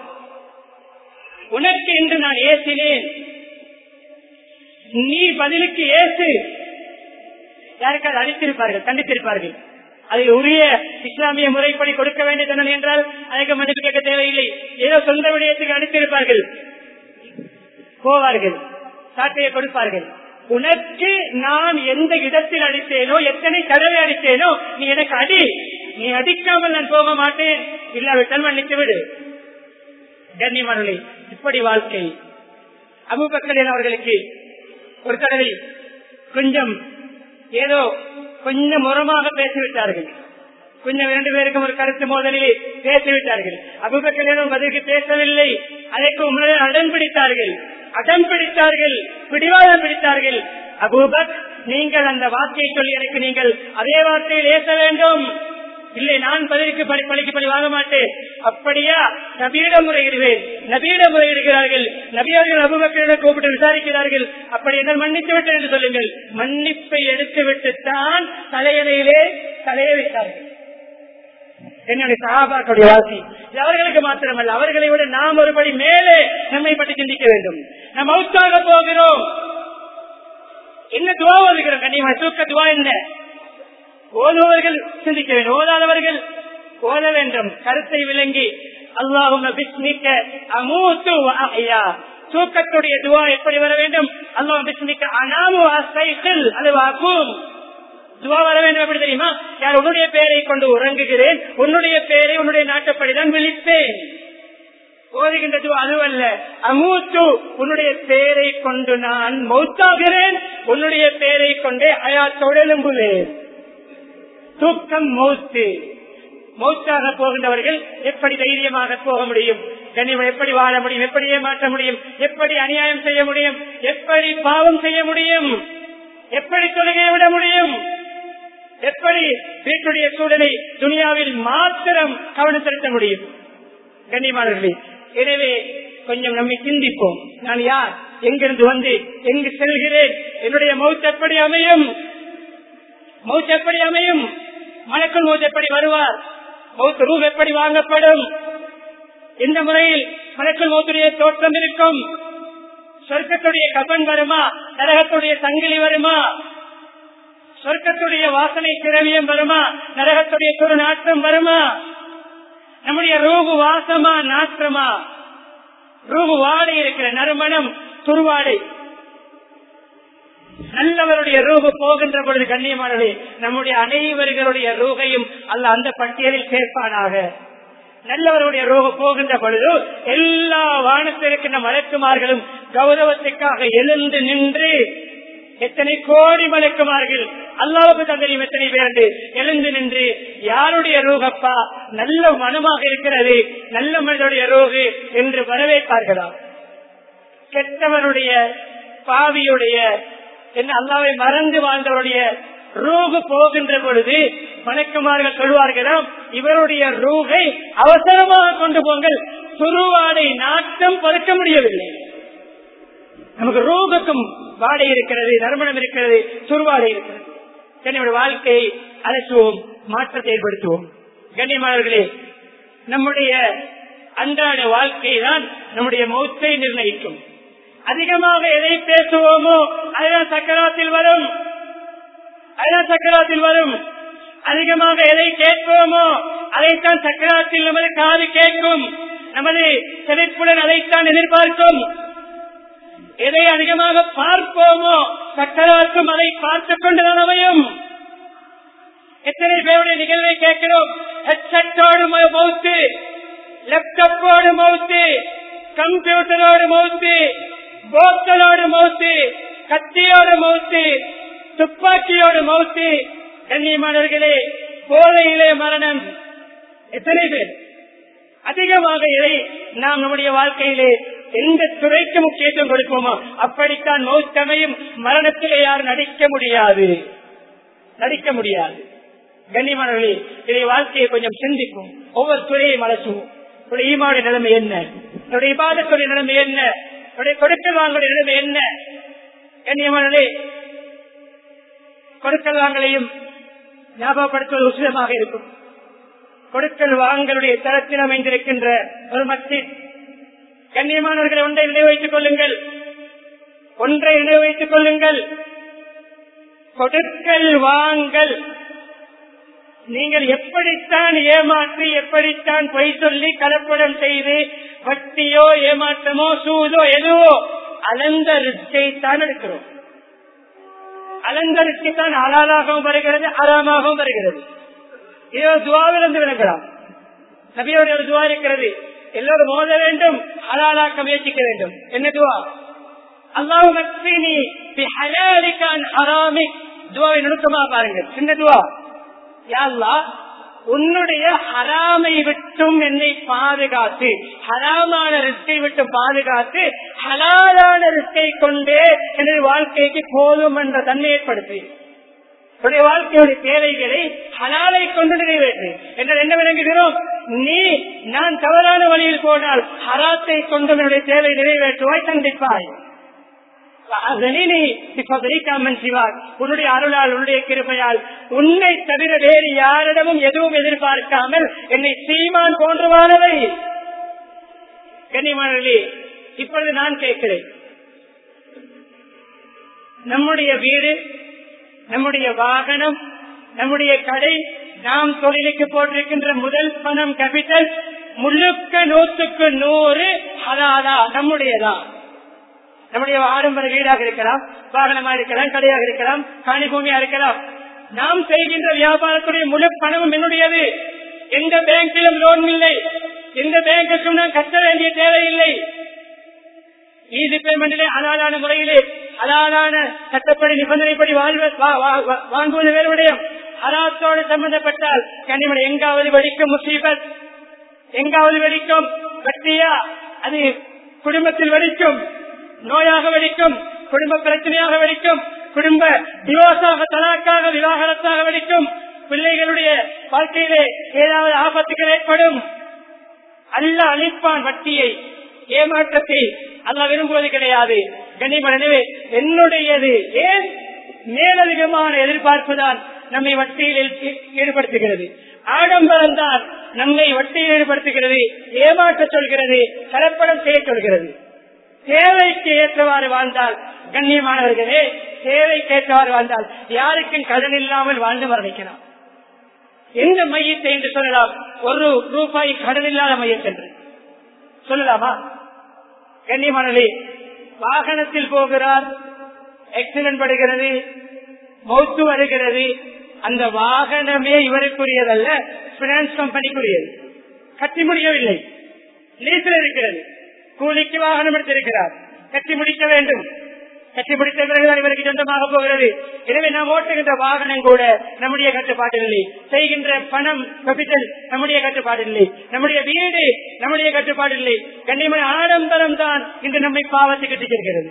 உனக்கு இன்று நான் ஏசினேன் நீ பதிலுக்கு ஏசு யாருக்காவது அடித்திருப்பார்கள் கண்டித்திருப்பார்கள் அதில் உரிய இஸ்லாமிய முறைப்படி கொடுக்க வேண்டிய தண்டனை என்றால் அதற்கு மன்னிப்பு கேட்க தேவையில்லை ஏதோ சொந்த விடயத்துக்கு அடித்திருப்பார்கள் போவார்கள் சாட்டையை கொடுப்பார்கள் உனக்கு நான் எந்த இடத்தில் அடித்தேனோ எத்தனை தடவை அடித்தேனோ நீ எனக்கு அடி நீ அடிக்காமல் நான் போக மாட்டேன் இல்லாவிட்டால் மன்னித்து விடு கண்ணியமானே இப்படி வாழ்க்கை அபுபக்கலின் அவர்களுக்கு ஒரு தடவை கொஞ்சம் ஏதோ கொஞ்சம் முறமாக பேசிவிட்டார்கள் கொஞ்சம் இரண்டு பேருக்கும் ஒரு கருத்து மோதலில் பேசிவிட்டார்கள் அபுபக்கலிடம் பதிலுக்கு பேசவில்லை அதற்கு உங்களை அடம் பிடித்தார்கள் அடம் பிடித்தார்கள் பிடிவாதம் பிடித்தார்கள் அபூபக் நீங்கள் அந்த வார்த்தையை சொல்லி எனக்கு நீங்கள் அதே வார்த்தையில் ஏற்ற வேண்டும் இல்லை நான் பதிலுக்கு படி பழிக்கு படி வாங்க மாட்டேன் அப்படியா நபியிடம் முறையிடுவேன் நபியிடம் முறையிடுகிறார்கள் நபியர்கள் அபுபக்கரிடம் கூப்பிட்டு விசாரிக்கிறார்கள் அப்படி என்ன மன்னித்து விட்டேன் என்று சொல்லுங்கள் மன்னிப்பை எடுத்து விட்டுத்தான் தலையணையிலே தலையை வைத்தார்கள் என்னுடைய சகாபாக்களுடைய வாசி இது அவர்களுக்கு மாத்திரமல்ல அவர்களை விட நாம் ஒருபடி மேலே நம்மை பற்றி சிந்திக்க வேண்டும் நாம் அவுத்தாக போகிறோம் என்ன துவா வருகிறோம் கண்ணியமா தூக்க துவா என்ன ஓதுவர்கள் சிந்திக்க வேண்டும் ஓதாதவர்கள் ஓத வேண்டும் கருத்தை விளங்கி அல்லாஹும் அமூத்து அஹ்யா தூக்கத்துடைய துவா எப்படி வர வேண்டும் அல்லாஹ் பிஸ்மிக்க அனாமு அசைகள் அது வாக்கும் துவா வர வேண்டும் எப்படி தெரியுமா யார் உன்னுடைய பெயரை கொண்டு உறங்குகிறேன் உன்னுடைய பெயரை உன்னுடைய நாட்டப்படிதான் விழிப்பேன் ஓதுகின்ற துவா அதுவல்ல அமூத்து உன்னுடைய பெயரை கொண்டு நான் மௌத்தாகிறேன் உன்னுடைய பெயரை கொண்டே அயாத்தோடு எழும்புவேன் தூக்கம் மௌத்து மௌத்தாக போகின்றவர்கள் எப்படி தைரியமாக போக முடியும் கண்ணியம் எப்படி வாழ முடியும் எப்படி ஏமாற்ற முடியும் எப்படி அநியாயம் செய்ய முடியும் எப்படி பாவம் செய்ய முடியும் எப்படி தொழுகை விட முடியும் எப்படி வீட்டுடைய சூழலை துனியாவில் மாத்திரம் கவனம் செலுத்த முடியும் கண்ணியமானவர்களே எனவே கொஞ்சம் நம்மை சிந்திப்போம் நான் யார் எங்கிருந்து வந்து எங்கு செல்கிறேன் என்னுடைய மௌத் எப்படி அமையும் மௌத் எப்படி அமையும் மலக்குள் மௌத் எப்படி வருவார் மௌத் ரூப் எப்படி வாங்கப்படும் எந்த முறையில் மலக்குள் மௌத்துடைய தோற்றம் இருக்கும் சொர்க்கத்துடைய கபன் வருமா நரகத்துடைய சங்கிலி வருமா சொர்க்கத்துடைய வாசனை திரவியம் வருமா நரகத்துடைய துரு நாற்றம் வருமா நம்முடைய ரூபு வாசமா நாற்றமா ரூபு வாடை இருக்கிற நறுமணம் துருவாடை நல்லவருடைய ரூபு போகின்ற பொழுது கண்ணியமானவர்களே நம்முடைய அனைவர்களுடைய ரூகையும் அல்ல அந்த பட்டியலில் சேர்ப்பானாக நல்லவருடைய ரூபு போகின்ற பொழுது எல்லா வானத்தில் இருக்கின்ற மலக்குமார்களும் கௌரவத்துக்காக எழுந்து நின்று எத்தனை கோடி மலக்குமார்கள் அல்லாவுக்கு தந்தரியும் எத்தனை பேர் எழுந்து நின்று யாருடைய ரூகப்பா நல்ல மனமாக இருக்கிறது நல்ல மனிதனுடைய ரூகு என்று வரவேற்பார்களா கெட்டவருடைய பாவியுடைய என்ன அல்லாவை மறந்து வாழ்ந்தவருடைய ரூகு போகின்ற பொழுது வணக்கமார்கள் சொல்வார்களாம் இவருடைய ரூகை அவசரமாக கொண்டு போங்கள் துருவாடை நாட்டம் பறக்க முடியவில்லை நமக்கு ரூகுக்கும் வாடை இருக்கிறது நறுமணம் இருக்கிறது துருவாடை இருக்கிறது என்னுடைய வாழ்க்கையை அலசுவோம் மாற்றத்தை ஏற்படுத்துவோம் கண்ணியமானவர்களே நம்முடைய அன்றாட வாழ்க்கை தான் நம்முடைய மௌத்தை நிர்ணயிக்கும் அதிகமாக எதை பேசுவோமோ அதுதான் சக்கராத்தில் வரும் அதுதான் சக்கராத்தில் வரும் அதிகமாக எதை கேட்போமோ அதைத்தான் சக்கராத்தில் நமது காது கேட்கும் நமது செழிப்புடன் அதைத்தான் எதிர்பார்க்கும் எதை அதிகமாக பார்ப்போமோ சக்கராத்தும் அதை பார்த்துக் கொண்டுதான் அமையும் எத்தனை பேருடைய நிகழ்வை கேட்கிறோம் ஹெட்செட்டோடு மவுத்து லேப்டாப்போடு மவுத்து கம்ப்யூட்டரோடு மவுத்து போத்தலோடு மவுத்து கத்தியோடு மவுத்து துப்பாக்கியோடு மவுத்து கண்ணியமானவர்களே போதையிலே மரணம் எத்தனை பேர் அதிகமாக இதை நாம் நம்முடைய வாழ்க்கையிலே எந்த துறைக்கு முக்கியத்துவம் கொடுப்போமோ அப்படித்தான் மௌத்தமையும் மரணத்திலே யாரும் நடிக்க முடியாது நடிக்க முடியாது கண்ணியமானவர்களே இதை வாழ்க்கையை கொஞ்சம் சிந்திக்கும் ஒவ்வொரு துறையும் அலசுவோம் என்னுடைய ஈமாவுடைய நிலைமை என்ன என்னுடைய இபாதத்துடைய நிலைமை என்ன என்னுடைய கொடுக்கல் வாங்களுடைய நிலைமை என்ன கண்ணியமானே கொடுக்கல் வாங்கலையும் ஞாபகப்படுத்துவது உசிதமாக இருக்கும் கொடுக்கல் வாங்களுடைய தரத்தில் அமைந்திருக்கின்ற ஒரு மஸ்ஜித் கண்ணியமானவர்களை ஒன்றை நினைவைத்துக் கொள்ளுங்கள் ஒன்றை நினைவைத்துக் கொள்ளுங்கள் கொடுக்கல் வாங்கல் நீங்கள் எப்படித்தான் ஏமாற்றி எப்படித்தான் பொய் சொல்லி கலப்படம் செய்து வட்டியோ ஏமாற்றமோ சூதோ எதுவோ அலந்த ரிஸ்கை தான் எடுக்கிறோம் அலந்த ரிஸ்கை தான் அலாலாகவும் வருகிறது அறாமாகவும் வருகிறது இது ஒரு துவாவிலிருந்து விளங்கலாம் நபியோடைய ஒரு துவா இருக்கிறது எல்லோரும் மோத வேண்டும் அலாலாக்க முயற்சிக்க வேண்டும் என்ன துவா அல்லாஹ் மக்ஃபினி பி ஹலாலிகான் ஹராமி துவாவை நுணுக்கமா பாருங்கள் சின்ன துவா யா அல்லாஹ் உன்னுடைய ஹராமை விட்டும் என்னை பாதுகாத்து ஹராமான ரிஸ்கை விட்டு பாதுகாத்து ஹலாலான ரிஸ்கை கொண்டே எனது வாழ்க்கைக்கு போதும் என்ற தன்மை ஏற்படுத்தி உடைய வாழ்க்கையுடைய தேவைகளை ஹலாலை கொண்டு நிறைவேற்று என்று என்ன விளங்குகிறோம் நீ நான் தவறான வழியில் போனால் ஹராத்தை கொண்டு என்னுடைய தேவை நிறைவேற்றுவாய் கண்டிப்பாய் உன்னுடைய அருளால் உன்னுடைய கிருப்பையால் உன்னை தவிர வேறு யாரிடமும் எதுவும் எதிர்பார்க்காமல் என்னை சீமான் போன்றுவானவை கன்னிமானே இப்பொழுது நான் கேட்கிறேன் நம்முடைய வீடு நம்முடைய வாகனம் நம்முடைய கடை நாம் தொழிலுக்கு போட்டிருக்கின்ற முதல் பணம் கேபிட்டல் முழுக்க நூற்றுக்கு நூறு அதாதா நம்முடையதான் நம்முடைய ஆடம்பர வீடாக இருக்கலாம் வாகனமா இருக்கலாம் கடையாக இருக்கலாம் காணி பூமியா இருக்கலாம் நாம் செய்கின்ற வியாபாரத்துடைய முழு பணமும் என்னுடையது எந்த பேங்கிலும் லோன் இல்லை எந்த பேங்குக்கும் நான் கட்ட வேண்டிய தேவையில்லை ஈஸி பேமெண்டிலே அலாலான முறையிலே அலாலான சட்டப்படி நிபந்தனைப்படி வாங்குவது வேறுபடியும் அராத்தோடு சம்பந்தப்பட்டால் கனிமனை எங்காவது வெடிக்கும் முசீபத் எங்காவது வெடிக்கும் கட்டியா அது குடும்பத்தில் வெடிக்கும் நோயாக வெடிக்கும் குடும்ப பிரச்சனையாக வெடிக்கும் குடும்ப டிவோர்ஸாக தலாக்காக விவாகரத்தாக வெடிக்கும் பிள்ளைகளுடைய வாழ்க்கையிலே ஏதாவது ஆபத்துகள் ஏற்படும் அல்ல அழிப்பான் வட்டியை ஏமாற்றத்தை அல்ல விரும்புவது கிடையாது கண்ணியமான எனவே என்னுடையது ஏன் மேலதிகமான எதிர்பார்ப்பு தான் நம்மை வட்டியில் ஈடுபடுத்துகிறது ஆடம்பரம் தான் நம்மை வட்டியில் ஈடுபடுத்துகிறது ஏமாற்ற சொல்கிறது கலப்படம் செய்ய சொல்கிறது தேவைக்கு ஏற்றவாறு வாழ்ந்தால் கண்ணியமானவர்களே தேவைக்கு ஏற்றவாறு வாழ்ந்தால் யாருக்கும் கடன் இல்லாமல் வாழ்ந்து மரணிக்கலாம் எந்த மையத்தை என்று சொல்லலாம் ஒரு ரூபாய் கடன் இல்லாத மையத்தை என்று சொல்லலாமா கண்ணியமானே வாகனத்தில் போகிறார் எக்ஸிடென்ட் படுகிறது மௌத்து வருகிறது அந்த வாகனமே இவருக்குரியதல்ல பினான்ஸ் கம்பெனிக்குரியது கட்டி முடியவில்லை லீசில் இருக்கிறது கூலிக்கு வாகனம் எடுத்திருக்கிறார் கட்டி முடிக்க வேண்டும் கட்டி முடித்த பிறகுதான் இவருக்கு சொந்தமாக போகிறது எனவே நாம் ஓட்டுகின்ற வாகனம் கூட நம்முடைய கட்டுப்பாட்டில் இல்லை செய்கின்ற பணம் கேபிட்டல் நம்முடைய கட்டுப்பாட்டில் இல்லை நம்முடைய வீடு நம்முடைய கட்டுப்பாட்டில் இல்லை கண்ணியமான ஆடம்பரம் தான் இன்று நம்மை பாவத்துக்கு செல்கிறது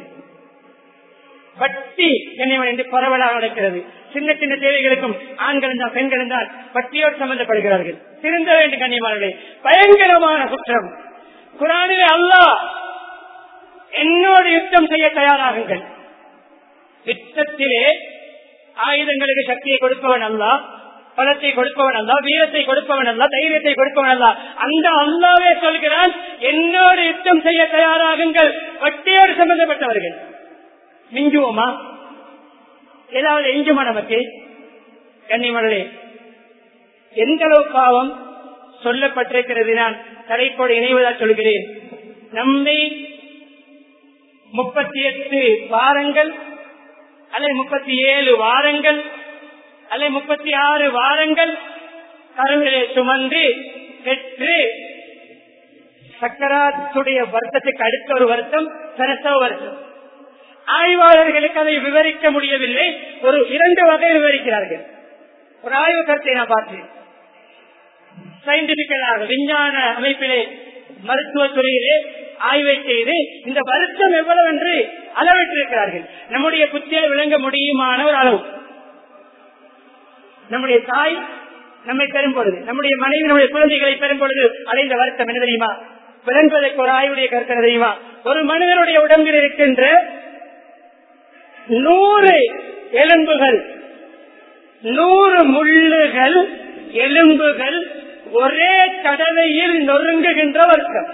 வட்டி கண்ணியமன் என்று பரவலாக நடக்கிறது சின்ன சின்ன தேவைகளுக்கும் ஆண்களும் தான் பெண்களும் தான் வட்டியோடு சம்பந்தப்படுகிறார்கள் திருந்த வேண்டும் கண்ணியமானவர்களே பயங்கரமான குற்றம் குரானிலே அல்லாஹ் என்னோடு யுத்தம் செய்ய தயாராகுங்கள் யுத்தத்திலே ஆயுதங்களுக்கு சக்தியை கொடுப்பவன் அல்ல பலத்தை கொடுப்பவன் அல்ல வீரத்தை கொடுப்பவன் அல்ல தைரியத்தை கொடுப்பவன் அல்ல அந்த அல்லாவே சொல்கிறான் என்னோடு யுத்தம் செய்ய தயாராகுங்கள் வட்டியோடு சம்பந்தப்பட்டவர்கள் மிஞ்சுவோமா ஏதாவது எஞ்சுமா நமக்கு கன்னிமணலே எந்த அளவு பாவம் சொல்லப்பட்டிருக்கிறது நான் தலைப்போடு இணைவதாக சொல்கிறேன் நம்மை முப்பத்தி எட்டு வாரங்கள் அல்லது முப்பத்தி ஏழு வாரங்கள் அல்லது முப்பத்தி ஆறு வாரங்கள் கருவிலே சுமந்து பெற்று சக்கராத்துடைய வருத்தத்துக்கு அடுத்த ஒரு வருத்தம் பிரசவ வருத்தம் ஆய்வாளர்களுக்கு அதை விவரிக்க முடியவில்லை ஒரு இரண்டு வகை விவரிக்கிறார்கள் ஒரு ஆய்வு கருத்தை நான் பார்த்தேன் சயின்டிபிக்கலாக விஞ்ஞான அமைப்பிலே மருத்துவ துறையிலே ஆய்வை செய்து இந்த வருத்தம் எவ்வளவு என்று அளவிட்டிருக்கிறார்கள் நம்முடைய புத்தியில் விளங்க முடியுமான ஒரு அளவு நம்முடைய தாய் நம்மை பெறும் பொழுது நம்முடைய மனைவி நம்முடைய குழந்தைகளை பெறும் பொழுது அடைந்த வருத்தம் என்ன தெரியுமா விளங்குவதற்கு ஒரு ஆய்வுடைய கருத்து என்ன தெரியுமா ஒரு மனிதனுடைய உடம்பில் இருக்கின்ற நூறு எலும்புகள் நூறு முள்ளுகள் எலும்புகள் ஒரே தடவையில் நொறுங்குகின்ற வருத்தம்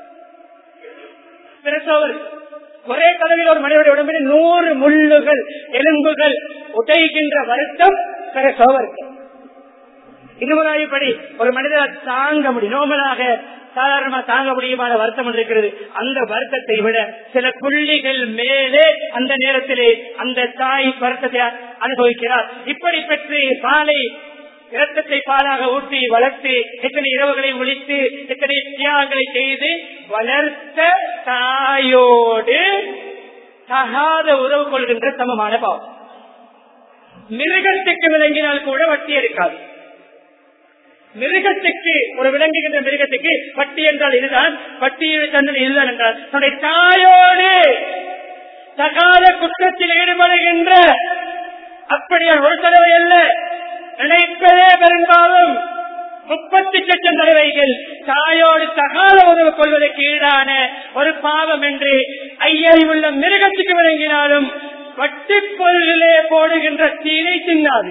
பிரசவர் ஒரே கதவில் ஒரு மனிதனுடைய உடம்பில் நூறு முள்ளுகள் எலும்புகள் உடைகின்ற வருத்தம் பிரசவர் இதுவராயப்படி ஒரு மனிதர் தாங்க முடியும் நோமலாக சாதாரணமா தாங்க முடியுமான வருத்தம் ஒன்று இருக்கிறது அந்த வருத்தத்தை விட சில புள்ளிகள் மேலே அந்த நேரத்திலே அந்த தாய் வருத்தத்தை அனுபவிக்கிறார் இப்படி பெற்று பாலை இரத்தத்தை பாலாக ஊற்றி வளர்த்து எத்தனை இரவுகளை ஒழித்து எத்தனை தியாகங்களை செய்து வளர்த்த தாயோடு தகாத உறவு கொள்கின்ற சமமான பாவம் மிருகத்துக்கு விளங்கினால் கூட வட்டி எடுக்காது மிருகத்துக்கு ஒரு விளங்குகின்ற மிருகத்துக்கு பட்டி என்றால் இதுதான் பட்டியல் தந்தது இதுதான் என்றால் தன்னுடைய தாயோடு தகாத குற்றத்தில் ஈடுபடுகின்ற அப்படியா ஒரு தடவை அல்ல நினைப்பதே பெரும்பாலும் முப்பத்தி லட்சம் தடவைகள் தாயோடு தகாத உறவு கொள்வதற்கு ஈடான ஒரு பாவம் என்று ஐயறிவுள்ள மிருகத்துக்கு விளங்கினாலும் வட்டிப்பொருளிலே போடுகின்ற தீனை தின்னாது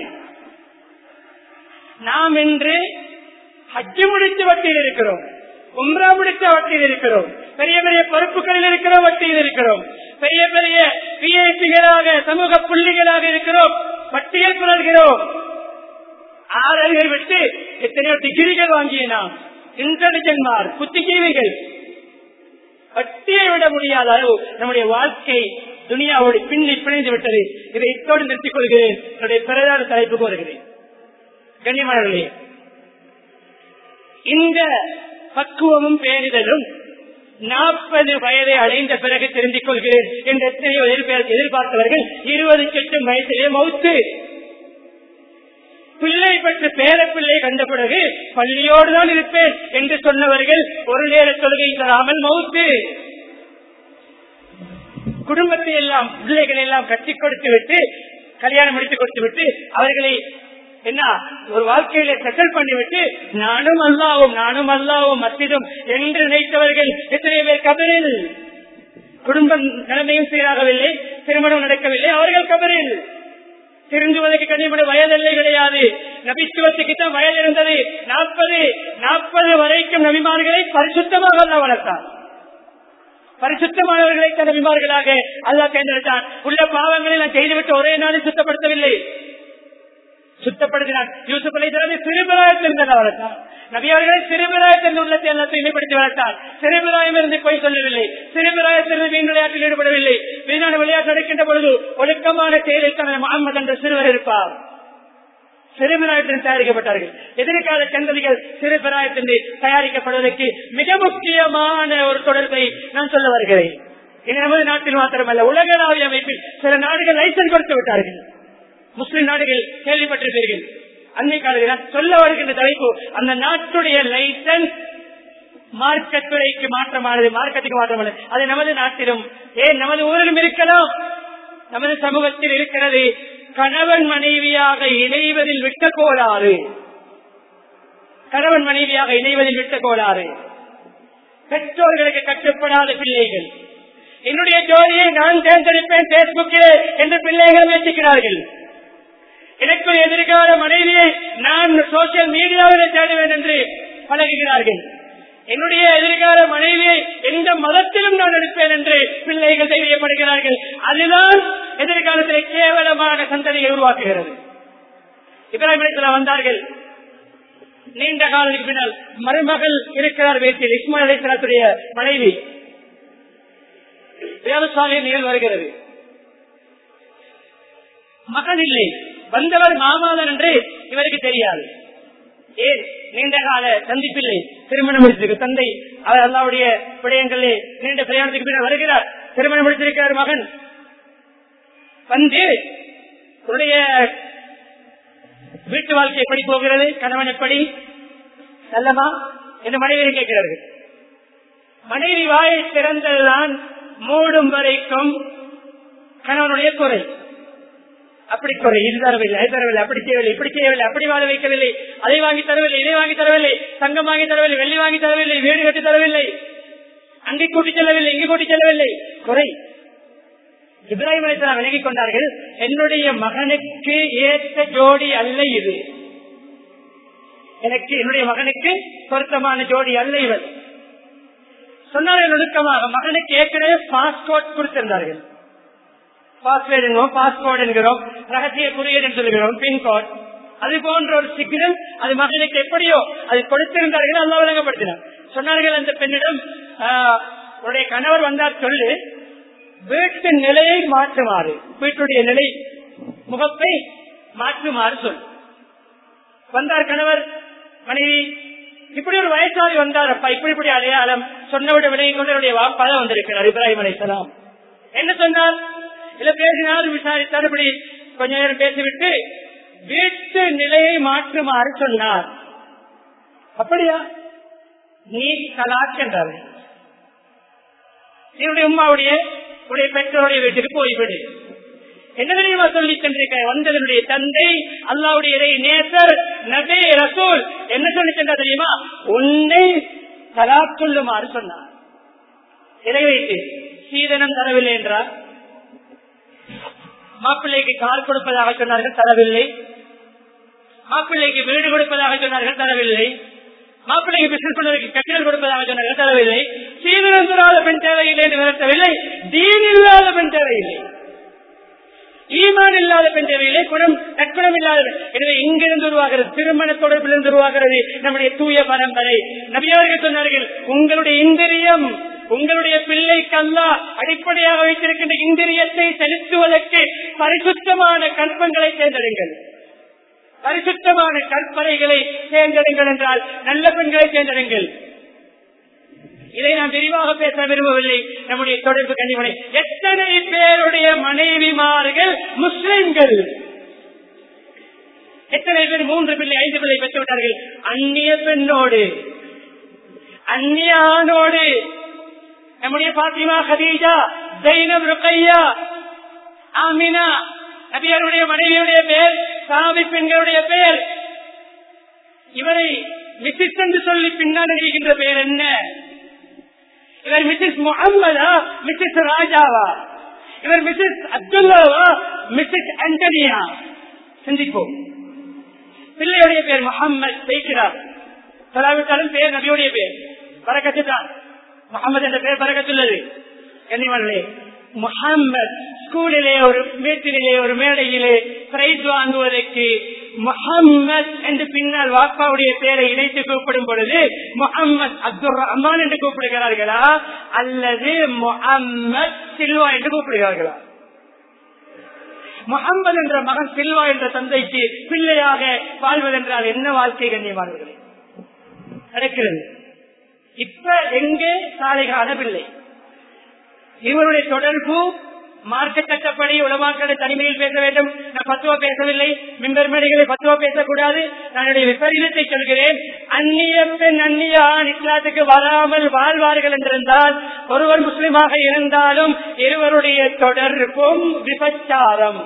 நாம் இன்று ஹஜ்ஜு முடித்த வட்டியில் இருக்கிறோம் உம்ரா முடித்த வட்டியில் இருக்கிறோம் பெரிய பெரிய பொறுப்புகளில் இருக்கிற வட்டியில் இருக்கிறோம் பெரிய பெரிய பிஐபிகளாக சமூக புள்ளிகளாக இருக்கிறோம் வட்டியில் புலர்கிறோம் ஆறறிவை விட்டு எத்தனையோ டிகிரிகள் வாங்கிய நாம் இன்டெலிஜென்ட் மார் புத்திஜீவிகள் வட்டியை விட முடியாத அளவு நம்முடைய வாழ்க்கை துனியாவோடு பின்னி பிணைந்து விட்டது இதை இத்தோடு நிறுத்திக் கொள்கிறேன் என்னுடைய பிரதான தலைப்புக்கு வருகிறேன் கண்ணியமானவர்களே இந்த பக்குவமும் பேரிதலும் நாற்பது வயதை அடைந்த பிறகு தெரிந்து கொள்கிறேன் என்று எத்தனையோ எதிர்பார்த்து எதிர்பார்த்தவர்கள் இருபது சொட்டும் வயசிலே மௌத்து பிள்ளை பெற்று பேர பிள்ளை கண்ட பிறகு பள்ளியோடு தான் இருப்பேன் என்று சொன்னவர்கள் ஒரு நேர தொழுகை தராமல் மௌத்து குடும்பத்தை எல்லாம் பிள்ளைகளை எல்லாம் கட்டி கொடுத்து விட்டு கல்யாணம் முடித்து கொடுத்து விட்டு அவர்களை என்ன ஒரு வாழ்க்கையில செட்டில் பண்ணிவிட்டு நானும் அல்லாவும் நானும் அல்லாவும் மத்திதும் என்று நினைத்தவர்கள் எத்தனை பேர் கபரில் குடும்பம் நிலைமையும் சீராகவில்லை திருமணம் நடக்கவில்லை அவர்கள் கபரில் திருந்துவதற்கு கண்ணியப்பட வயதில்லை கிடையாது நபித்துவத்துக்கு தான் வயது இருந்தது நாற்பது நாற்பது வரைக்கும் நபிமான்களை பரிசுத்தமாக அல்ல வளர்த்தார் பரிசுத்தமானவர்களை தனவிமார்களாக அல்லாஹ் தேர்ந்தெடுத்தான் உள்ள பாவங்களை நான் செய்துவிட்டு ஒரே நாளில் சுத்தப்படுத்தவில்லை சுத்தப்படுத்தினார் யூசுப் அலை சிறுபிராயத்திலிருந்து வளர்த்தார் நபியவர்களை சிறுபிராயத்திலிருந்து உள்ளத்தை எல்லாம் தூய்மைப்படுத்தி வளர்த்தார் சிறுபிராயம் இருந்து போய் சொல்லவில்லை சிறுபிராயத்திலிருந்து வீண் விளையாட்டில் ஈடுபடவில்லை வீணான விளையாட்டு நடக்கின்ற பொழுது ஒழுக்கமான செயலில் தனது முகமது என்ற சிறுவர் இருப்பார் சிறுபிராயத்தில் தயாரிக்கப்பட்டார்கள் எதிர்கால சந்ததிகள் சிறுபிராயத்தில் தயாரிக்கப்படுவதற்கு மிக முக்கியமான ஒரு தொடர்பை நான் சொல்ல வருகிறேன் இது நமது நாட்டில் மாத்திரமல்ல உலகளாவிய அமைப்பில் சில நாடுகள் லைசன்ஸ் கொடுத்து விட்டார்கள் முஸ்லிம் நாடுகள் கேள்விப்பட்டிருப்பீர்கள் அன்னை காலத்தில் சொல்ல வருகின்ற தலைப்பு அந்த நாட்டுடைய லைசன்ஸ் மார்க்கத்துறைக்கு மாற்றமானது மார்க்கத்துக்கு மாற்றமானது அது நமது நாட்டிலும் ஏன் நமது ஊரிலும் இருக்கலாம் நமது சமூகத்தில் இருக்கிறது கணவன் மனைவியாக இணைவதில் விட்ட கோளாறு கணவன் மனைவியாக இணைவதில் விட்ட கோளாறு பெற்றோர்களுக்கு கட்டுப்படாத பிள்ளைகள் என்னுடைய ஜோதியை நான் தேர்ந்தெடுப்பேன் பேஸ்புக்கில் என்று பிள்ளைகள் முயற்சிக்கிறார்கள் எனக்கு எதிர்கால மனைவியை நான் சோசியல் மீடியாவில் தேடுவேன் என்று பழகுகிறார்கள் என்னுடைய எதிர்கால மனைவியை எந்த மதத்திலும் நான் எடுப்பேன் என்று பிள்ளைகள் தைரியப்படுகிறார்கள் அதுதான் எதிர்காலத்தில் கேவலமான சந்ததியை உருவாக்குகிறது இப்ராஹிம் வந்தார்கள் நீண்ட காலத்துக்கு பின்னால் மருமகள் இருக்கிறார் வீட்டில் இஸ்மாயில் அலிஸ்லாத்துடைய மனைவி விவசாய நிகழ் வருகிறது மகன் இல்லை வந்தவர் மாமாதன் என்று இவருக்கு தெரியாது ஏன் நீண்ட கால சந்திப்பில்லை திருமணம் முடித்திருக்கு தந்தை அவர் அல்லாவுடைய விடயங்களே நீண்ட பிரயாணத்துக்கு பின்னர் வருகிறார் திருமணம் முடித்திருக்கிறார் மகன் வந்து உடைய வீட்டு வாழ்க்கை எப்படி போகிறது கணவன் எப்படி நல்லமா என்று மனைவி கேட்கிறார்கள் மனைவி வாயை திறந்ததுதான் மூடும் வரைக்கும் கணவனுடைய குறை அப்படி குறை இது தரவில்லை அது தரவில்லை அப்படி செய்யவில்லை இப்படி செய்யவில்லை அப்படி வாழ வைக்கவில்லை அதை வாங்கி தரவில்லை இதை வாங்கி தரவில்லை தங்கம் வாங்கி தரவில்லை வெள்ளி வாங்கி தரவில்லை வீடு கட்டி தரவில்லை அங்கே கூட்டி செல்லவில்லை இங்கு கூட்டி செல்லவில்லை குறை இப்ராஹிம் அலிஸ்லாம் விலகிக் கொண்டார்கள் என்னுடைய மகனுக்கு ஏற்ற ஜோடி அல்ல இது எனக்கு என்னுடைய மகனுக்கு பொருத்தமான ஜோடி அல்ல இவர் சொன்னார்கள் நுணுக்கமாக மகனுக்கு ஏற்கனவே பாஸ்போர்ட் கொடுத்திருந்தார்கள் பாஸ்வேர்டு என்கிறோம் பாஸ்போர்ட் என்கிறோம் ரகசிய குறியீடு சொல்லுகிறோம் பின்கோட் அது போன்ற ஒரு சிக்னல் அது மகனுக்கு எப்படியோ அது கொடுத்திருந்தார்கள் அல்லா விளங்கப்படுத்தினார் சொன்னார்கள் அந்த பெண்ணிடம் உடைய கணவர் வந்தார் சொல்லு வீட்டு நிலையை மாற்றுமாறு வீட்டுடைய நிலை முகப்பை மாற்றுமாறு சொல் வந்தார் கணவர் மனைவி இப்படி ஒரு வயசாளி வந்தார் அப்பா இப்படி இப்படி அடையாளம் சொன்னவிட விலகி கொண்டு வாப்பாதான் வந்திருக்கிறார் இப்ராஹிம் அலைசலாம் என்ன சொன்னார் இல்ல பேசினார் விசாரித்தார் இப்படி கொஞ்ச நேரம் பேசிவிட்டு வீட்டு நிலையை மாற்றுமாறு சொன்னார் அப்படியா நீ கலாக்கின்றார் என்னுடைய உமாவுடைய உடைய பெற்றோருடைய வீட்டுக்கு போய்விடு என்ன தெரியுமா சொல்லி சென்றிருக்க வந்ததனுடைய தந்தை அல்லாவுடைய இறை நேசர் நபே ரசூல் என்ன சொல்லி சென்றா தெரியுமா உன்னை தலாக் சொல்லுமாறு சொன்னார் இறை வைத்து சீதனம் தரவில்லை என்றார் மாப்பிள்ளைக்கு கால் கொடுப்பதாக சொன்னார்கள் தரவில்லை மாப்பிள்ளைக்கு வீடு கொடுப்பதாக சொன்னார்கள் தரவில்லை மாப்பிள்ளைக்கு பிசினஸ் பண்ணுவதற்கு கட்டிடம் கொடுப்பதாக சொன்னார்கள் தரவில்லை சீதனம் தராத பெண் தேவையில்லை என்று நிறுத்தவில்லை தீன் இல்லாத பெண் தேவையில்லை ஈமான் இல்லாத பெண் தேவையில்லை குணம் நற்குணம் இல்லாத எனவே இங்கிருந்து உருவாகிறது திருமண தொடர்பிலிருந்து உருவாகிறது நம்முடைய தூய பரம்பரை நபியார்கள் சொன்னார்கள் உங்களுடைய இந்திரியம் உங்களுடைய பிள்ளைக்கல்லா அடிப்படையாக வைத்திருக்கின்ற இந்திரியத்தை செலுத்துவதற்கு பரிசுத்தமான கற்பங்களை தேர்ந்தெடுங்கள் பரிசுத்தமான கற்பனைகளை தேர்ந்தெடுங்கள் என்றால் நல்ல பெண்களை தேர்ந்தெடுங்கள் இதை நாம் விரிவாக பேச விரும்பவில்லை நம்முடைய தொடர்பு கண்டிப்பனை எத்தனை பேருடைய மனைவிமார்கள் முஸ்லிம்கள் எத்தனை பேர் மூன்று பிள்ளை ஐந்து பிள்ளை பெற்று விட்டார்கள் அந்நிய பெண்ணோடு அந்நிய ஆணோடு நம்முடைய Fatima Khadija Zainab Ruqayya Amina நபியருடைய மனைவியுடைய பெயர் சாமி பெண்களுடைய பெயர் இவரை மிசிஸ் என்று சொல்லி பின்னால் இருக்கின்ற பெயர் என்ன இவர் மிஸ்ஸஸ் முகம்மதா மிஸ்ஸஸ் ராஜாவா இவர் மிஸ்ஸஸ் அப்துல்லாவா மிஸ்ஸஸ் ஆண்டனியா சிந்திப்போம் பிள்ளையுடைய பேர் முகம்மது பேசுகிறார் சொல்லாவிட்டாலும் பேர் நபியுடைய பேர் பறக்கத்து தான் முகமது என்ற பெயர் பறக்கத்துள்ளது கனிமர்களே முகம்மது ஸ்கூலிலே ஒரு வீட்டிலே ஒரு மேடையிலே பிரைஸ் வாங்குவதற்கு முகம்மது என்று பின்னால் வாப்பாவுடைய பெயரை இணைத்து கூப்பிடும் பொழுது முகம்மது அப்துல் ரஹ்மான் என்று கூப்பிடுகிறார்களா அல்லது முகம்மது சில்வா என்று கூப்பிடுகிறார்களா முகம்மது என்ற மகன் சில்வா என்ற தந்தைக்கு பிள்ளையாக வாழ்வதென்றால் என்ன வாழ்க்கை கண்ணியமானவர்களே நடக்கிறது இப்ப எங்கே சாலைகான பிள்ளை இவருடைய தொடர்பு மார்க்க சட்டப்படி உலமாக்களை தனிமையில் பேச வேண்டும் நான் பத்துவா பேசவில்லை மின்பர் மேடைகளை பத்துவா பேசக்கூடாது நான் என்னுடைய விபரீதத்தை சொல்கிறேன் அந்நிய பெண் அந்நிய ஆண் இஸ்லாத்துக்கு வராமல் வாழ்வார்கள் என்றிருந்தால் ஒருவர் முஸ்லிமாக இருந்தாலும் இருவருடைய தொடர்பும் விபச்சாரம்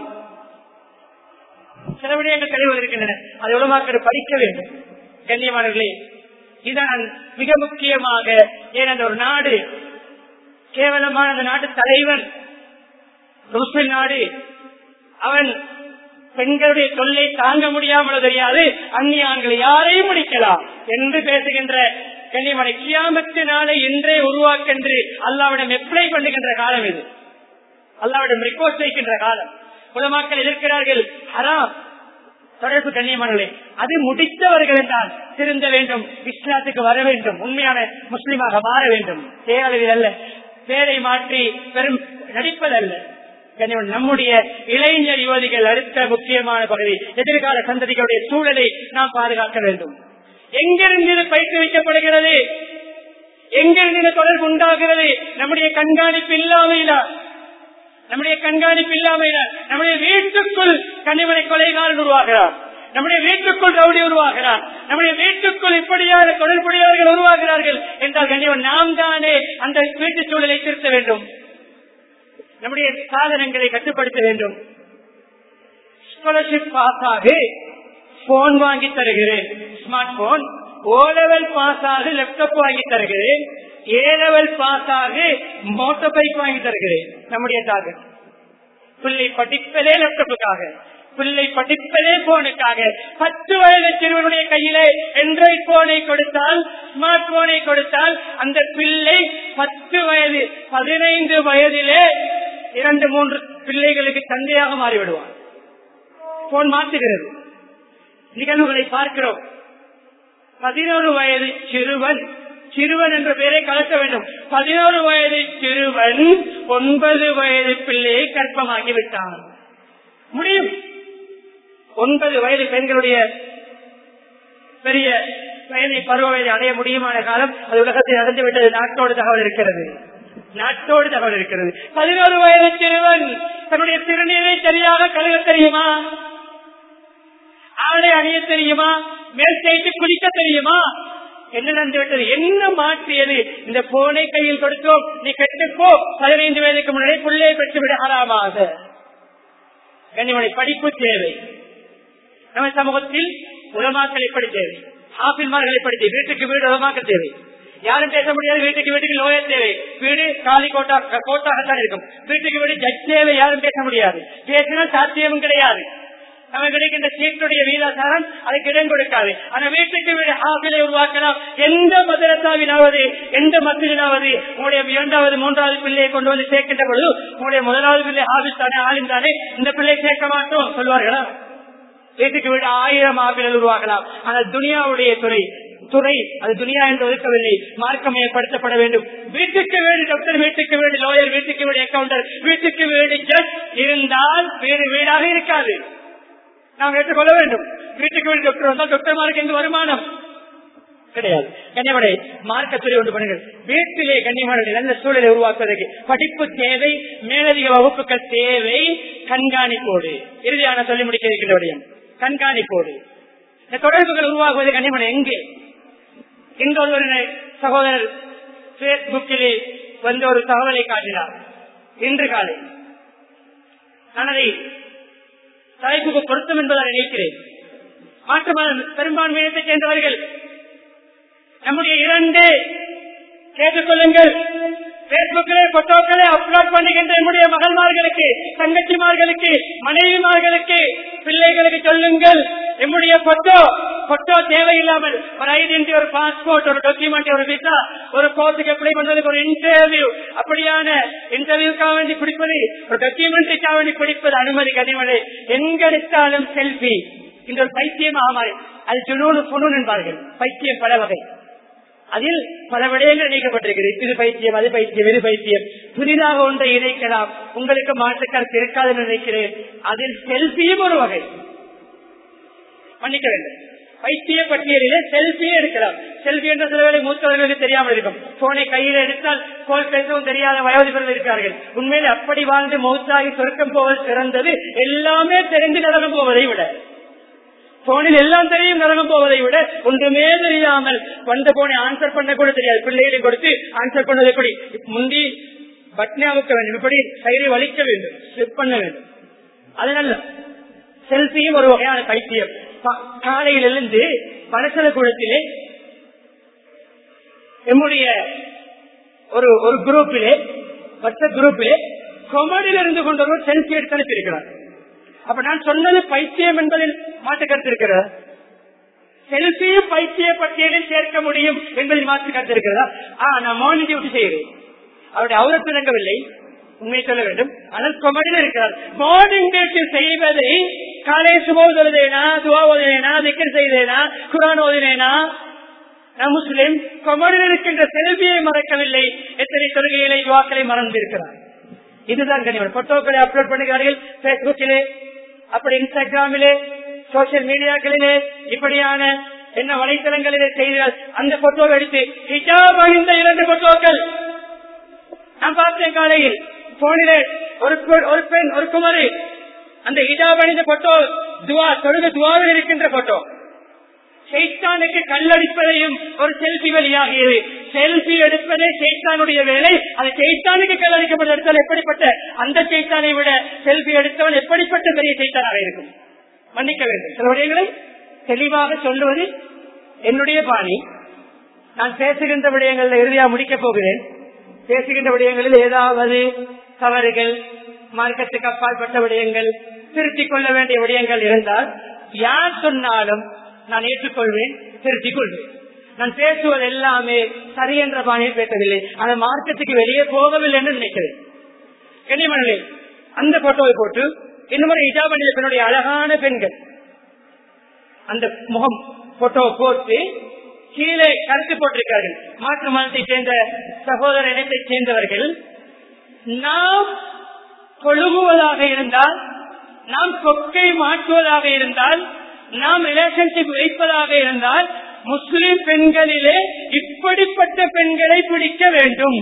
சில விடயங்கள் தெளிவு இருக்கின்றன அது உலமாக்கள் படிக்க வேண்டும் கண்ணியமானவர்களே இதான் மிக முக்கியமாக ஏனென்ற ஒரு நாடு கேவலமான அந்த நாட்டு தலைவன் முஸ்லிம் நாடு அவன் பெண்களுடைய தொல்லை தாங்க முடியாமல் தெரியாது அந்நிய ஆண்களை யாரையும் முடிக்கலாம் என்று பேசுகின்ற கண்ணியமனை கியாமத்து நாளை இன்றே உருவாக்கென்று அல்லாவிடம் எப்ளை பண்ணுகின்ற காலம் இது அல்லாவிடம் ரிப்போர்ட் வைக்கின்ற காலம் குலமாக்கள் எதிர்க்கிறார்கள் ஹராம் தொடர்பு கண்ணியமானே அது முடித்தவர்கள் தான் திருந்த வேண்டும் இஸ்லாத்துக்கு வர வேண்டும் உண்மையான முஸ்லிமாக மாற வேண்டும் தேவையில் அல்ல பேரை மாற்றி பெரும் நடிப்பதல்ல கண்ணியவன் நம்முடைய இளைஞர் யுவதிகள் அடுத்த முக்கியமான பகுதி எதிர்கால சந்ததிகளுடைய சூழலை நாம் பாதுகாக்க வேண்டும் எங்கிருந்து இது பயிற்றுவிக்கப்படுகிறது எங்கிருந்து இந்த தொடர்பு உண்டாகிறது நம்முடைய கண்காணிப்பு இல்லாமையிலா நம்முடைய கண்காணிப்பு இல்லாமையில நம்முடைய வீட்டுக்குள் கனிமனை கொலைகாரன் உருவாகிறார் நம்முடைய வீட்டுக்குள் ரவுடி உருவாகிறார் நம்முடைய வீட்டுக்குள் இப்படியான தொழில்புடியவர்கள் உருவாகிறார்கள் என்றால் கண்டிப்பாக நாம் தானே அந்த வீட்டு சூழலை திருத்த வேண்டும் நம்முடைய சாதனங்களை கட்டுப்படுத்த வேண்டும் ஸ்காலர்ஷிப் பாஸ் ஆகி போன் வாங்கி தருகிறேன் smart phone O level pass ஆகி லேப்டாப் வாங்கி தருகிறேன் ஏ லெவல் பாஸ் ஆகி மோட்டர் பைக் வாங்கி தருகிறேன் நம்முடைய டார்கெட் பிள்ளை படிப்பதே லேப்டாப்புக்காக பிள்ளை படிப்பதே போனுக்காக பத்து வயது சிறுவனுடைய கையிலே ஆண்ட்ராய்ட் போனை கொடுத்தால் ஸ்மார்ட் போனை கொடுத்தால் அந்த பிள்ளை பத்து வயது பதினைந்து வயதிலே இரண்டு மூன்று பிள்ளைகளுக்கு தந்தையாக மாறிவிடுவான் போன் மாற்றுகிறது நிகழ்வுகளை பார்க்கிறோம் பதினோரு வயது சிறுவன் சிறுவன் என்ற பெயரை கலக்க வேண்டும் பதினோரு வயது சிறுவன் ஒன்பது வயது பிள்ளையை கற்பமாகி விட்டான் முடியும் ஒன்பது வயது பெண்களுடைய பெரிய வயதை பருவ வயதை அடைய முடியுமான காலம் அது உலகத்தில் நடந்து விட்டது நாட்டோடு தகவல் இருக்கிறது நாட்டோடு தகவல் இருக்கிறது பதினோரு வயது சிறுவன் தன்னுடைய திருநீரை சரியாக கழுவ தெரியுமா ஆடை அணிய தெரியுமா மேல் செய்து குளிக்க தெரியுமா என்ன நடந்து விட்டது என்ன மாற்றியது இந்த போனை கையில் கொடுத்தோம் நீ கெட்டுப்போ பதினைந்து வயதுக்கு முன்னாடி பிள்ளையை பெற்று விட ஆறாமாக கண்ணிமணி படிப்பு தேவை நம்ம சமூகத்தில் உலமாக்கள் எப்படி தேவை ஆபில்மார்கள் எப்படி தேவை வீட்டுக்கு வீடு உலமாக்க தேவை யாரும் பேச முடியாது வீட்டுக்கு வீட்டுக்கு லோயர் தேவை வீடு காலி கோட்டா கோட்டாகத்தான் இருக்கும் வீட்டுக்கு வீடு ஜட்ஜ் தேவை யாரும் பேச முடியாது பேசினால் சாத்தியமும் கிடையாது நம்ம கிடைக்கின்ற சீட்டுடைய வீதாசாரம் அதுக்கு இடம் கொடுக்காது ஆனா வீட்டுக்கு வீடு ஹாபிலை உருவாக்கலாம் எந்த மதரசாவினாவது எந்த மத்தியினாவது உங்களுடைய இரண்டாவது மூன்றாவது பிள்ளையை கொண்டு வந்து சேர்க்கின்ற பொழுது உங்களுடைய முதலாவது பிள்ளை ஹாபிஸ் தானே ஆளும் தானே இந்த பிள்ளை சேர்க்க மாட்டோம் சொல்வார்களா வீட்டுக்கு வீடு ஆயிரம் ஆபிலை உருவாக்கலாம் ஆனால் துனியாவுடைய துறை துறை அது துனியா என்று ஒதுக்கவில்லை மார்க்கமயப்படுத்தப்பட வேண்டும் வீட்டுக்கு வீடு டாக்டர் வீட்டுக்கு வீடு லோயர் வீட்டுக்கு வீடு அக்கௌண்டர் வீட்டுக்கு வீடு ஜட்ஜ் இருந்தால் வீடு வீடாக இருக்காது நாம் ஏற்றுக்கொள்ள வேண்டும் வீட்டுக்கு வீடு டாக்டர் வந்தால் டாக்டர்மாருக்கு எந்த வருமானம் கிடையாது கன்னியமடை மார்க்கத்துறை ஒன்று பண்ணுங்கள் வீட்டிலே கன்னியமடை நல்ல சூழலை உருவாக்குவதற்கு படிப்பு தேவை மேலதிக வகுப்புகள் தேவை கண்காணிப்போடு இறுதியான சொல்லி முடிக்க இருக்கின்ற விடயம் கண்காணிப்போடு இந்த தொடர்புகள் உருவாகுவது கன்னியமடை எங்கே எங்க ஒரு சகோதரர் பேஸ்புக்கிலே வந்து ஒரு தகவலை காட்டினார் இன்று காலை நான் அதை தலைப்புக்கு பொருத்தம் என்பதை நினைக்கிறேன் மாற்று பெரும்பான்மையத்தை சேர்ந்தவர்கள் நம்முடைய இரண்டு கேட்டுக்கொள்ளுங்கள் பேஸ்புக்கிலே போட்டோக்களை அப்லோட் பண்ணுகின்ற என்னுடைய மகள்மார்களுக்கு தங்கச்சிமார்களுக்கு மனைவிமார்களுக்கு பிள்ளைகளுக்கு சொல்லுங்கள் என்னுடைய போட்டோ போட்டோ தேவையில்லாமல் ஒரு ஐடென்டி ஒரு பாஸ்போர்ட் ஒரு டாக்குமெண்ட் ஒரு விசா ஒரு கோர்ட்டுக்கு அப்ளை பண்றதுக்கு ஒரு இன்டர்வியூ அப்படியான இன்டர்வியூக்காக வேண்டி பிடிப்பது ஒரு டாக்குமெண்ட்டுக்காக வேண்டி பிடிப்பது அனுமதி கனிமலை எங்க எடுத்தாலும் செல்ஃபி இந்த ஒரு பைத்தியமாக மாறி அது ஜுனூனு புனூன் என்பார்கள் பைத்தியம் பல வகை அதில் பல விடயங்கள் இணைக்கப்பட்டிருக்கிறது இது பைத்தியம் அது பைத்தியம் இது பைத்தியம் புதிதாக ஒன்றை இணைக்கலாம் உங்களுக்கு மாற்றுக்கருத்து இருக்காதுன்னு நினைக்கிறேன் அதில் செல்பியும் ஒரு வகை மன்னிக்க வேண்டும் பைத்திய பட்டியலிலே செல்பியே எடுக்கலாம் செல்பி என்ற சில வேலை மூத்தவர்களுக்கு தெரியாமல் இருக்கும் போனை கையில் எடுத்தால் கோல் பேசவும் தெரியாத வயோதிபர்கள் இருக்கிறார்கள் உண்மையில் அப்படி வாழ்ந்து மௌத்தாகி சொர்க்கம் போவது சிறந்தது எல்லாமே தெரிந்து நரகம் போவதை விட போனில் எல்லாம் தெரியும் நரகம் போவதை விட ஒன்றுமே தெரியாமல் வந்த போனை ஆன்சர் பண்ண கூட தெரியாது பிள்ளைகளை கொடுத்து ஆன்சர் பண்ணது எப்படி முந்தி பட்னி அமுக்க வேண்டும் இப்படி கயிறை வலிக்க வேண்டும் ஸ்லிப் பண்ண வேண்டும் அதனால செல்பியும் ஒரு வகையான பைத்தியம் பா- காலையில் எழுந்து பனசல குளத்திலே நம்முடைய ஒரு ஒரு குரூப்பிலே மற்ற குரூப்பிலே கொமடியில் இருந்து கொண்டவர் செல்ஃபி எடுத்து அனுப்பியிருக்கிறார் அப்ப நான் சொன்னது பைத்தியம் என்பதில் மாற்று கருத்து இருக்கிறதா செல்ஃபியும் பைத்திய பட்டியலில் சேர்க்க முடியும் என்பதில் மாற்று கருத்து இருக்கிறதா ஆ நான் மார்னிங் டியூட்டி செய்கிறேன் அவருடைய அவரத்து இறங்கவில்லை உண்மை சொல்ல வேண்டும் ஆனால் கொமடியில் இருக்கிறார் மார்னிங் டியூட்டி செய்வதை காலை சுபோ தொழுதேனா துவா ஓதினேனா திக்கர் செய்தேனா குரான் ஓதினேனா நான் முஸ்லிம் கொமடியில் இருக்கின்ற செல்வியை மறக்கவில்லை எத்தனை தொழுகைகளை துவாக்களை மறந்திருக்கிறார் இதுதான் கனிவன் போட்டோக்களை அப்லோட் பண்ணுகிறார்கள் பேஸ்புக்கிலே அப்படி இன்ஸ்டாகிராமிலே சோசியல் மீடியாக்களிலே இப்படியான என்ன வலைத்தளங்களிலே செய்தால் அந்த போட்டோவை எடுத்து ஹிஜாப் அணிந்த இரண்டு போட்டோக்கள் நான் பார்த்தேன் காலையில் போனிலே ஒரு கு- ஒரு பெண் ஒரு குமரி அந்த ஹிஜாப் அணிந்த போட்டோ துவா தொழுக துவாவில் இருக்கின்ற போட்டோ சைத்தானுக்கு கல்லடிப்பதையும் ஒரு செல்ஃபி வெளியாகியது செல்ஃபி எடுப்பதே சைத்தானுடைய வேலை அது சைத்தானுக்கு கல்லடிக்கப்பட்ட எடுத்தால் எப்படிப்பட்ட அந்த சைத்தானை விட செல்ஃபி எடுத்தவன் எப்படிப்பட்ட பெரிய சைத்தானாக இருக்கும் மன்னிக்க வேண்டும் சில விடயங்களை தெளிவாக சொல்லுவது என்னுடைய பாணி நான் பேசுகின்ற விடயங்களில் இறுதியா முடிக்கப் போகிறேன் பேசுகின்ற விடயங்களில் ஏதாவது தவறுகள் மார்க்கத்துக்கு அப்பாற்பட்ட விடயங்கள் திருத்திக் கொள்ள வேண்டிய விடயங்கள் இருந்தால் யார் சொன்னாலும் நான் ஏற்றுக்கொள்வேன் திருத்திக் கொள்வேன் நான் பேசுவது எல்லாமே சரி என்ற பாணியில் பேசவில்லை அந்த மார்க்கத்துக்கு வெளியே போகவில்லை என்று நினைக்கிறேன் கனிமணி அந்த போட்டோவை போட்டு இன்னொரு இஜாபணியில் பெண்ணுடைய அழகான பெண்கள் அந்த முகம் போட்டோவை போட்டு கீழே கருத்து போட்டிருக்கார்கள் மாற்று மதத்தை சேர்ந்த சகோதர இனத்தை சேர்ந்தவர்கள் நாம் கொழுகுவதாக இருந்தால் நாம் கொக்கை மாற்றுவதாக இருந்தால் நாம் ரிலேஷன்ஷிப் வைப்பதாக இருந்தால் முஸ்லிம் பெண்களிலே இப்படிப்பட்ட பெண்களை பிடிக்க வேண்டும்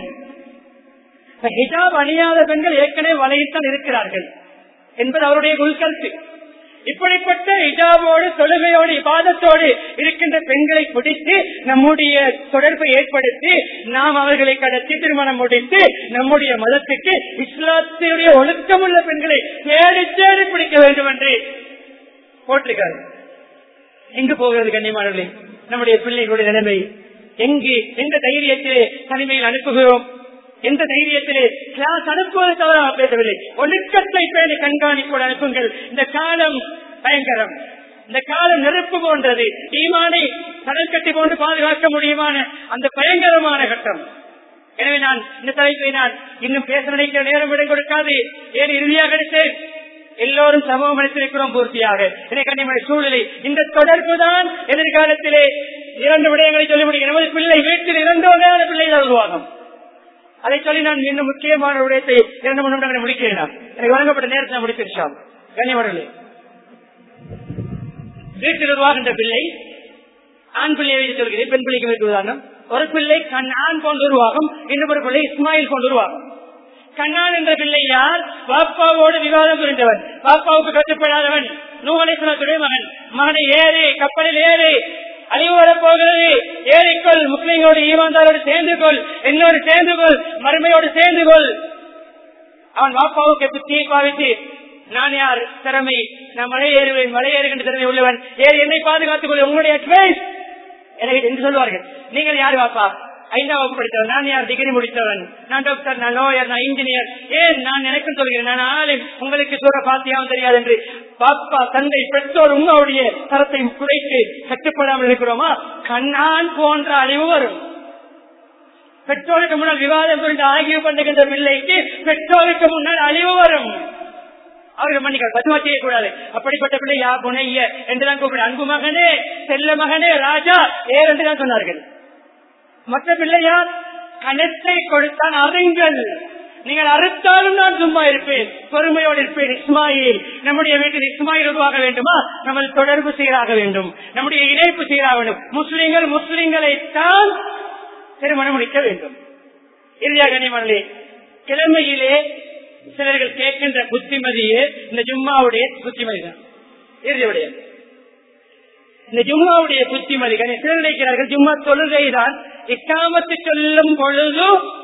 ஹிஜாப் அணியாத பெண்கள் ஏற்கனவே வலையில்தான் இருக்கிறார்கள் என்பது அவருடைய உள்கருத்து இப்படிப்பட்ட இஜாவோடு தொழுகையோடு இபாதத்தோடு இருக்கின்ற பெண்களை பிடித்து நம்முடைய தொடர்பை ஏற்படுத்தி நாம் அவர்களை கடத்தி திருமணம் முடித்து நம்முடைய மதத்துக்கு இஸ்லாத்தினுடைய ஒழுக்கமுள்ள பெண்களை தேடி தேடி பிடிக்க வேண்டும் என்று போட்டிருக்காரு எங்கு போகிறது கண்ணியமானவர்களே நம்முடைய பிள்ளைகளுடைய நிலைமை எங்கு எந்த தைரியத்திலே தனிமையில் அனுப்புகிறோம் எந்த தைரியத்திலே கிளாஸ் அனுப்புவது தவறாக பேசவில்லை ஒழுக்கத்தை பேணி கண்காணிப்போடு அனுப்புங்கள் இந்த காலம் பயங்கரம் இந்த காலம் நெருப்பு போன்றது ஈமானை கடல் கட்டி போன்று பாதுகாக்க முடியுமான அந்த பயங்கரமான கட்டம் எனவே நான் இந்த தலைப்பை நான் இன்னும் பேச நினைக்கிற நேரம் விடை கொடுக்காது ஏன் இறுதியாக எடுத்தேன் எல்லோரும் சமூகம் அளித்திருக்கிறோம் பூர்த்தியாக எனக்கு சூழ்நிலை இந்த தொடர்பு தான் எதிர்காலத்திலே இரண்டு விடயங்களை சொல்ல முடியும் நமது பிள்ளை வீட்டில் இரண்டு வகையான பிள்ளைகள் உருவாகும் அதை சொல்லி நான் இன்னும் முக்கியமான விடயத்தை இரண்டு மூணு நிமிடங்களை முடிக்கிறேன் நான். எனக்கு வழங்கப்பட்ட நேரத்தை நான் முடித்திருச்சோம் கண்ணியவர்களே வீட்டில் உருவாகின்ற பிள்ளை ஆண் பிள்ளையை வைத்து சொல்கிறேன் பெண் பிள்ளைக்கு வைத்து உதாரணம் ஒரு பிள்ளை கண் ஆண் போன்று உருவாகும் இன்னொரு பிள்ளை இஸ்மாயில் போன்று உருவாகும் கண்ணான் என்ற பிள்ளை யார் பாப்பாவோடு விவாதம் புரிந்தவன் பாப்பாவுக்கு கட்டுப்படாதவன் நூகலேசனத்துடைய மகன் மகனை ஏறு கப்பலில் ஏறு அழிவு வரப்போகிறது ஏறிக்கொள் முஸ்லிம்களோடு ஈமான்தாரோடு சேர்ந்து கொள் என்னோடு சேர்ந்து கொள் மறுமையோடு சேர்ந்து கொள் அவன் பாப்பாவுக்கு புத்தியை பாவித்து நான் யார் திறமை நான் மலை ஏறுவேன் மலை ஏறுகின்ற திறமை உள்ளவன் ஏறி என்னை பாதுகாத்துக் கொள்ள உங்களுடைய advice எனக்கு என்று சொல்வார்கள் நீங்கள் யார் வாப்பா ஐந்தாம் வகுப்பு படித்தவன் நான் யார் டிகிரி முடித்தவன் நான் டாக்டர் நான் லோயர் நான் இன்ஜினியர் ஏன் நான் எனக்கும் சொல்கிறேன் நான் ஆளு உங்களுக்கு சொல்ற பாத்தியாவும் தெரியாது என்று பாப்பா தந்தை பெற்றோர் உங்களுடைய தரத்தை குறைத்து கட்டுப்படாமல் இருக்கிறோமா கண்ணான் போன்ற அழிவு வரும் பெற்றோருக்கு முன்னால் விவாதம் கொண்டு ஆகிய பண்ணுகின்ற பிள்ளைக்கு பெற்றோருக்கு முன்னால் அழிவு வரும் அவர்கள் மன்னிக்க பத்துமா செய்யக்கூடாது அப்படிப்பட்ட பிள்ளை யா புனைய என்றுதான் கூப்பிடு அன்பு மகனே செல்ல மகனே ராஜா ஏர் என்றுதான் சொன்னார்கள் மற்ற பிள்ளையார் கணத்தை கொடுத்தான் அருங்கள் நீங்கள் அறுத்தாலும் நான் சும்மா இருப்பேன் பொறுமையோடு இருப்பேன் இஸ்மாயில் நம்முடைய வீட்டில் இஸ்மாயில் உருவாக வேண்டுமா நமது தொடர்பு சீராக வேண்டும் நம்முடைய இணைப்பு சீராக வேண்டும் முஸ்லிம்கள் முஸ்லிம்களைத்தான் திருமணம் முடிக்க வேண்டும் இறுதியாக கனிமணி கிழமையிலே சிலர்கள் கேட்கின்ற புத்திமதியே இந்த ஜும்மாவுடைய புத்திமதி தான் இறுதியுடைய இந்த ஜும்மாவுடைய புத்திமதி சிலர் நினைக்கிறார்கள் ஜும்மா தொழுகைதான் இக்காமத்து சொல்லும் பொழுது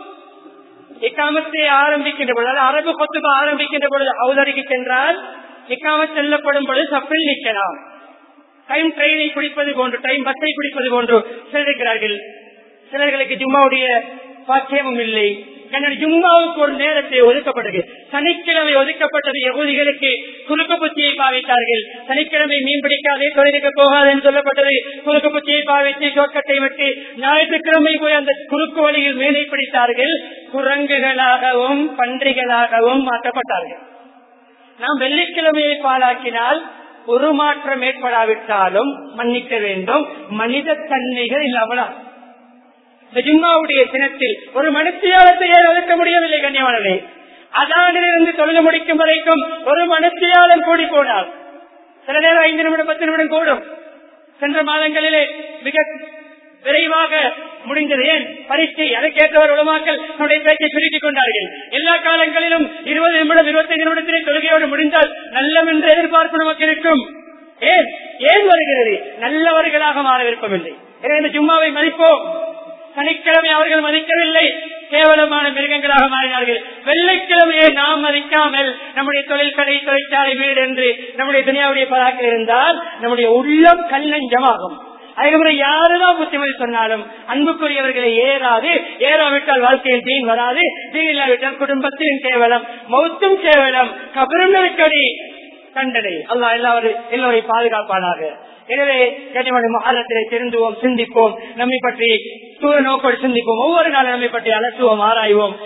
இக்காமத்தை ஆரம்பிக்கின்ற பொழுது அரபு கொத்துக்கு ஆரம்பிக்கின்ற பொழுது அவதரிக்கு சென்றால் இக்காமத் செல்லப்படும் பொழுது சப்பில் நிற்கலாம் டைம் ட்ரெயினை குடிப்பது போன்று டைம் பஸ்ஸை குடிப்பது போன்று சிலர் இருக்கிறார்கள் சிலர்களுக்கு ஜும்மாவுடைய பாக்கியமும் இல்லை என்னுடைய ஜும்மாவுக்கு ஒரு நேரத்தை ஒதுக்கப்பட்டது சனிக்கிழமை ஒதுக்கப்பட்டது எகுதிகளுக்கு குறுக்கு புத்தியை பாவித்தார்கள் சனிக்கிழமை மீன் பிடிக்காதே தொழிலுக்கு போகாது என்று சொல்லப்பட்டது குறுக்கு புத்தியை பாவித்து ஷோர்ட்கட்டை விட்டு ஞாயிற்றுக்கிழமை போய் அந்த குறுக்கு வழியில் மீனை பிடித்தார்கள் குரங்குகளாகவும் பன்றிகளாகவும் மாற்றப்பட்டார்கள் நாம் வெள்ளிக்கிழமையை பாலாக்கினால் ஒரு மாற்றம் ஏற்படாவிட்டாலும் மன்னிக்க வேண்டும் மனித தன்மைகள் இல்லாமலா ஜிம்மாவுடைய தினத்தில் ஒரு மனுஷியாலத்தை ஏன் ஒதுக்க முடியவில்லை கண்ணியமானே அதானிலிருந்து தொழில் முடிக்கும் வரைக்கும் ஒரு மனுஷியாலம் கூடி போனார் சில நேரம் ஐந்து நிமிடம் பத்து நிமிடம் கூடும் சென்ற மாதங்களிலே மிக விரைவாக முடிந்தது ஏன் பரீட்சை அதற்கேற்றவர் உலமாக்கள் நம்முடைய பேச்சை சுருக்கிக் கொண்டார்கள் எல்லா காலங்களிலும் இருபது நிமிடம் இருபத்தைந்து நிமிடத்திலே தொழுகையோடு முடிந்தால் நல்லம் என்று எதிர்பார்ப்பு நமக்கு இருக்கும் ஏன் ஏன் வருகிறது நல்லவர்களாக மாற விருப்பமில்லை எனவே இந்த ஜும்மாவை மதிப்போம் சனிக்கிழமை அவர்கள் மதிக்கவில்லை கேவலமான மிருகங்களாக மாறினார்கள் வெள்ளிக்கிழமையை நாம் மதிக்காமல் நம்முடைய தொழில் கடை தொழிற்சாலை வீடு என்று நம்முடைய துணியாவுடைய பதாக்கள் இருந்தால் நம்முடைய உள்ளம் கல்லஞ்சமாகும் அதுக்கப்புற யாருதான் புத்திமதி சொன்னாலும் அன்புக்குரியவர்களை ஏறாது ஏறாவிட்டால் வாழ்க்கையில் தீன் வராது தீன் இல்லாவிட்டால் குடும்பத்தின் கேவலம் மௌத்தும் கேவலம் கபரும் நெருக்கடி கண்டனை அல்லா எல்லாரும் எல்லோரையும் பாதுகாப்பானாக எனவே கனிமணி மகாலத்திலே திருந்துவோம் சிந்திப்போம் நம்மை பற்றி தூர நோக்கோடு சிந்திப்போம் ஒவ்வொரு நாளும் நம்மை பற்றி அலசுவோம் ஆராய்வோம்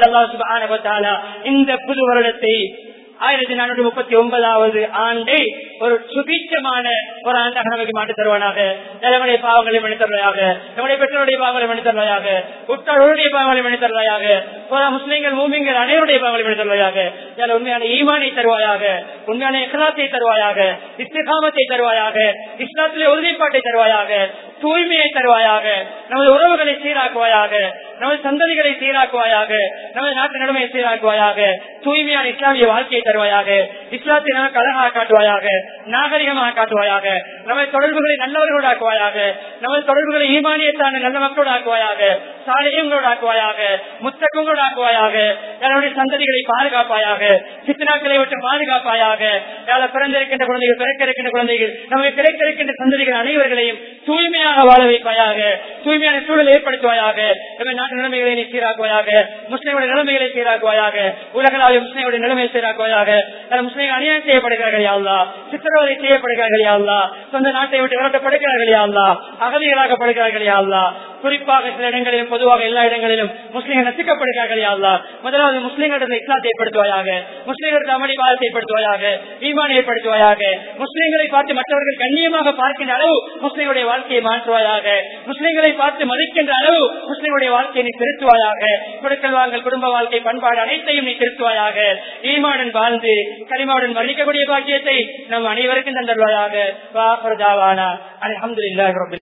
என்ன இந்த புது வருடத்தை ஆயிரத்தி நானூற்றி முப்பத்தி ஒன்பதாவது ஆண்டை ஒரு சுபீட்சமான ஒரு ஆண்டாக நமக்கு மாற்றி தருவானாக நம்முடைய பாவங்களை மணி தருவாயாக நம்முடைய பெற்றோருடைய பாவங்களை மணி தருவாயாக உற்றாருடைய பாவங்களை மணி தருவாயாக முஸ்லீம்கள் மூமிங்கள் அனைவருடைய பாவங்களை மணி தருவாயாக இதில் உண்மையான ஈமானை தருவாயாக உண்மையான இஸ்லாத்தை தருவாயாக இஸ்திகாமத்தை தருவாயாக இஸ்லாத்திலே உறுதிப்பாட்டை தருவாயாக தூய்மையை தருவாயாக நமது உறவுகளை சீராக்குவாயாக நமது சந்ததிகளை சீராக்குவாயாக நமது நாட்டு நிலைமையை சீராக்குவாயாக தூய்மையான இஸ்லாமிய வாழ்க்கையை தருவாயாக இஸ்லாத்தை நமக்கு அழகாக காட்டுவாயாக நாகரிகமாக காட்டுவாயாக நமது தொடர்புகளை நல்லவர்களோடு ஆக்குவாயாக நமது தொடர்புகளை ஈமானியத்தான நல்ல மக்களோடு ஆக்குவாயாக சாலையங்களோடு ஆக்குவாயாக முத்தகங்களோடு ஆக்குவாயாக என்னுடைய சந்ததிகளை பாதுகாப்பாயாக சித்தனாக்களை விட்டு பாதுகாப்பாயாக யார பிறந்திருக்கின்ற குழந்தைகள் பிறக்க இருக்கின்ற குழந்தைகள் நமக்கு கிடைக்க இருக்கின்ற சந்ததிகள் அனைவர்களையும் தூய்மையாக வாழ வைப்பாயாக தூய்மையான சூழல் ஏற்படுத்துவாயாக நம்ம நாட்டு நிலைமைகளை நீ சீராக்குவாயாக முஸ்லிம்களுடைய நிலைமைகளை சீராக்குவாயாக உலகளாவிய முஸ்லிம்களுடைய நிலைமையை சீராக்குவாயாக முஸ்லிம்கள் அநியாயம் செய்யப்படுகிறார்கள் யாழ்லா சித்திரவதை செய்யப்படுகிறார்கள் யாழ்லா சொந்த நாட்டை விட்டு விரட்டப்படுகிறார்கள் யாழ்லா அகதிகளாக படுகிறார்கள் யாழ்லா குறிப்பாக சில இடங்களிலும் பொதுவாக எல்லா இடங்களிலும் முஸ்லிம்கள் நசுக்கப்படுகிறார்கள் யாழ்லா முதலாவது முஸ்லிம்களிடம் இஸ்லாத்தை ஏற்படுத்துவாயாக முஸ்லிம்களுக்கு அமளி பாதத்தை ஏற்படுத்துவாயாக ஈமான் ஏற்படுத்துவாயாக முஸ்லிம்களை பார்த்து மற்றவர்கள் கண்ணியமாக பார்க்கின்ற அளவு முஸ்லிம்களுடைய வாழ்க்கையை மாற்றுவாயாக முஸ்லிம்களை பார்த்து மதிக்கின்ற அளவு முஸ்லிம்களுடைய வாழ்க்கையை நீ திருத்துவாயாக கொடுக்கல் வாங்கல் குடும்ப வாழ்க்கை பண்பாடு அனைத்தையும் நீ திருத்துவாயாக ஈமாடன் வாழ்ந்து கரிமாவுடன் வர்ணிக்கக்கூடிய பாக்கியத்தை நம் அனைவருக்கும் தந்தருவாயாக அலமதுல்லாஹ்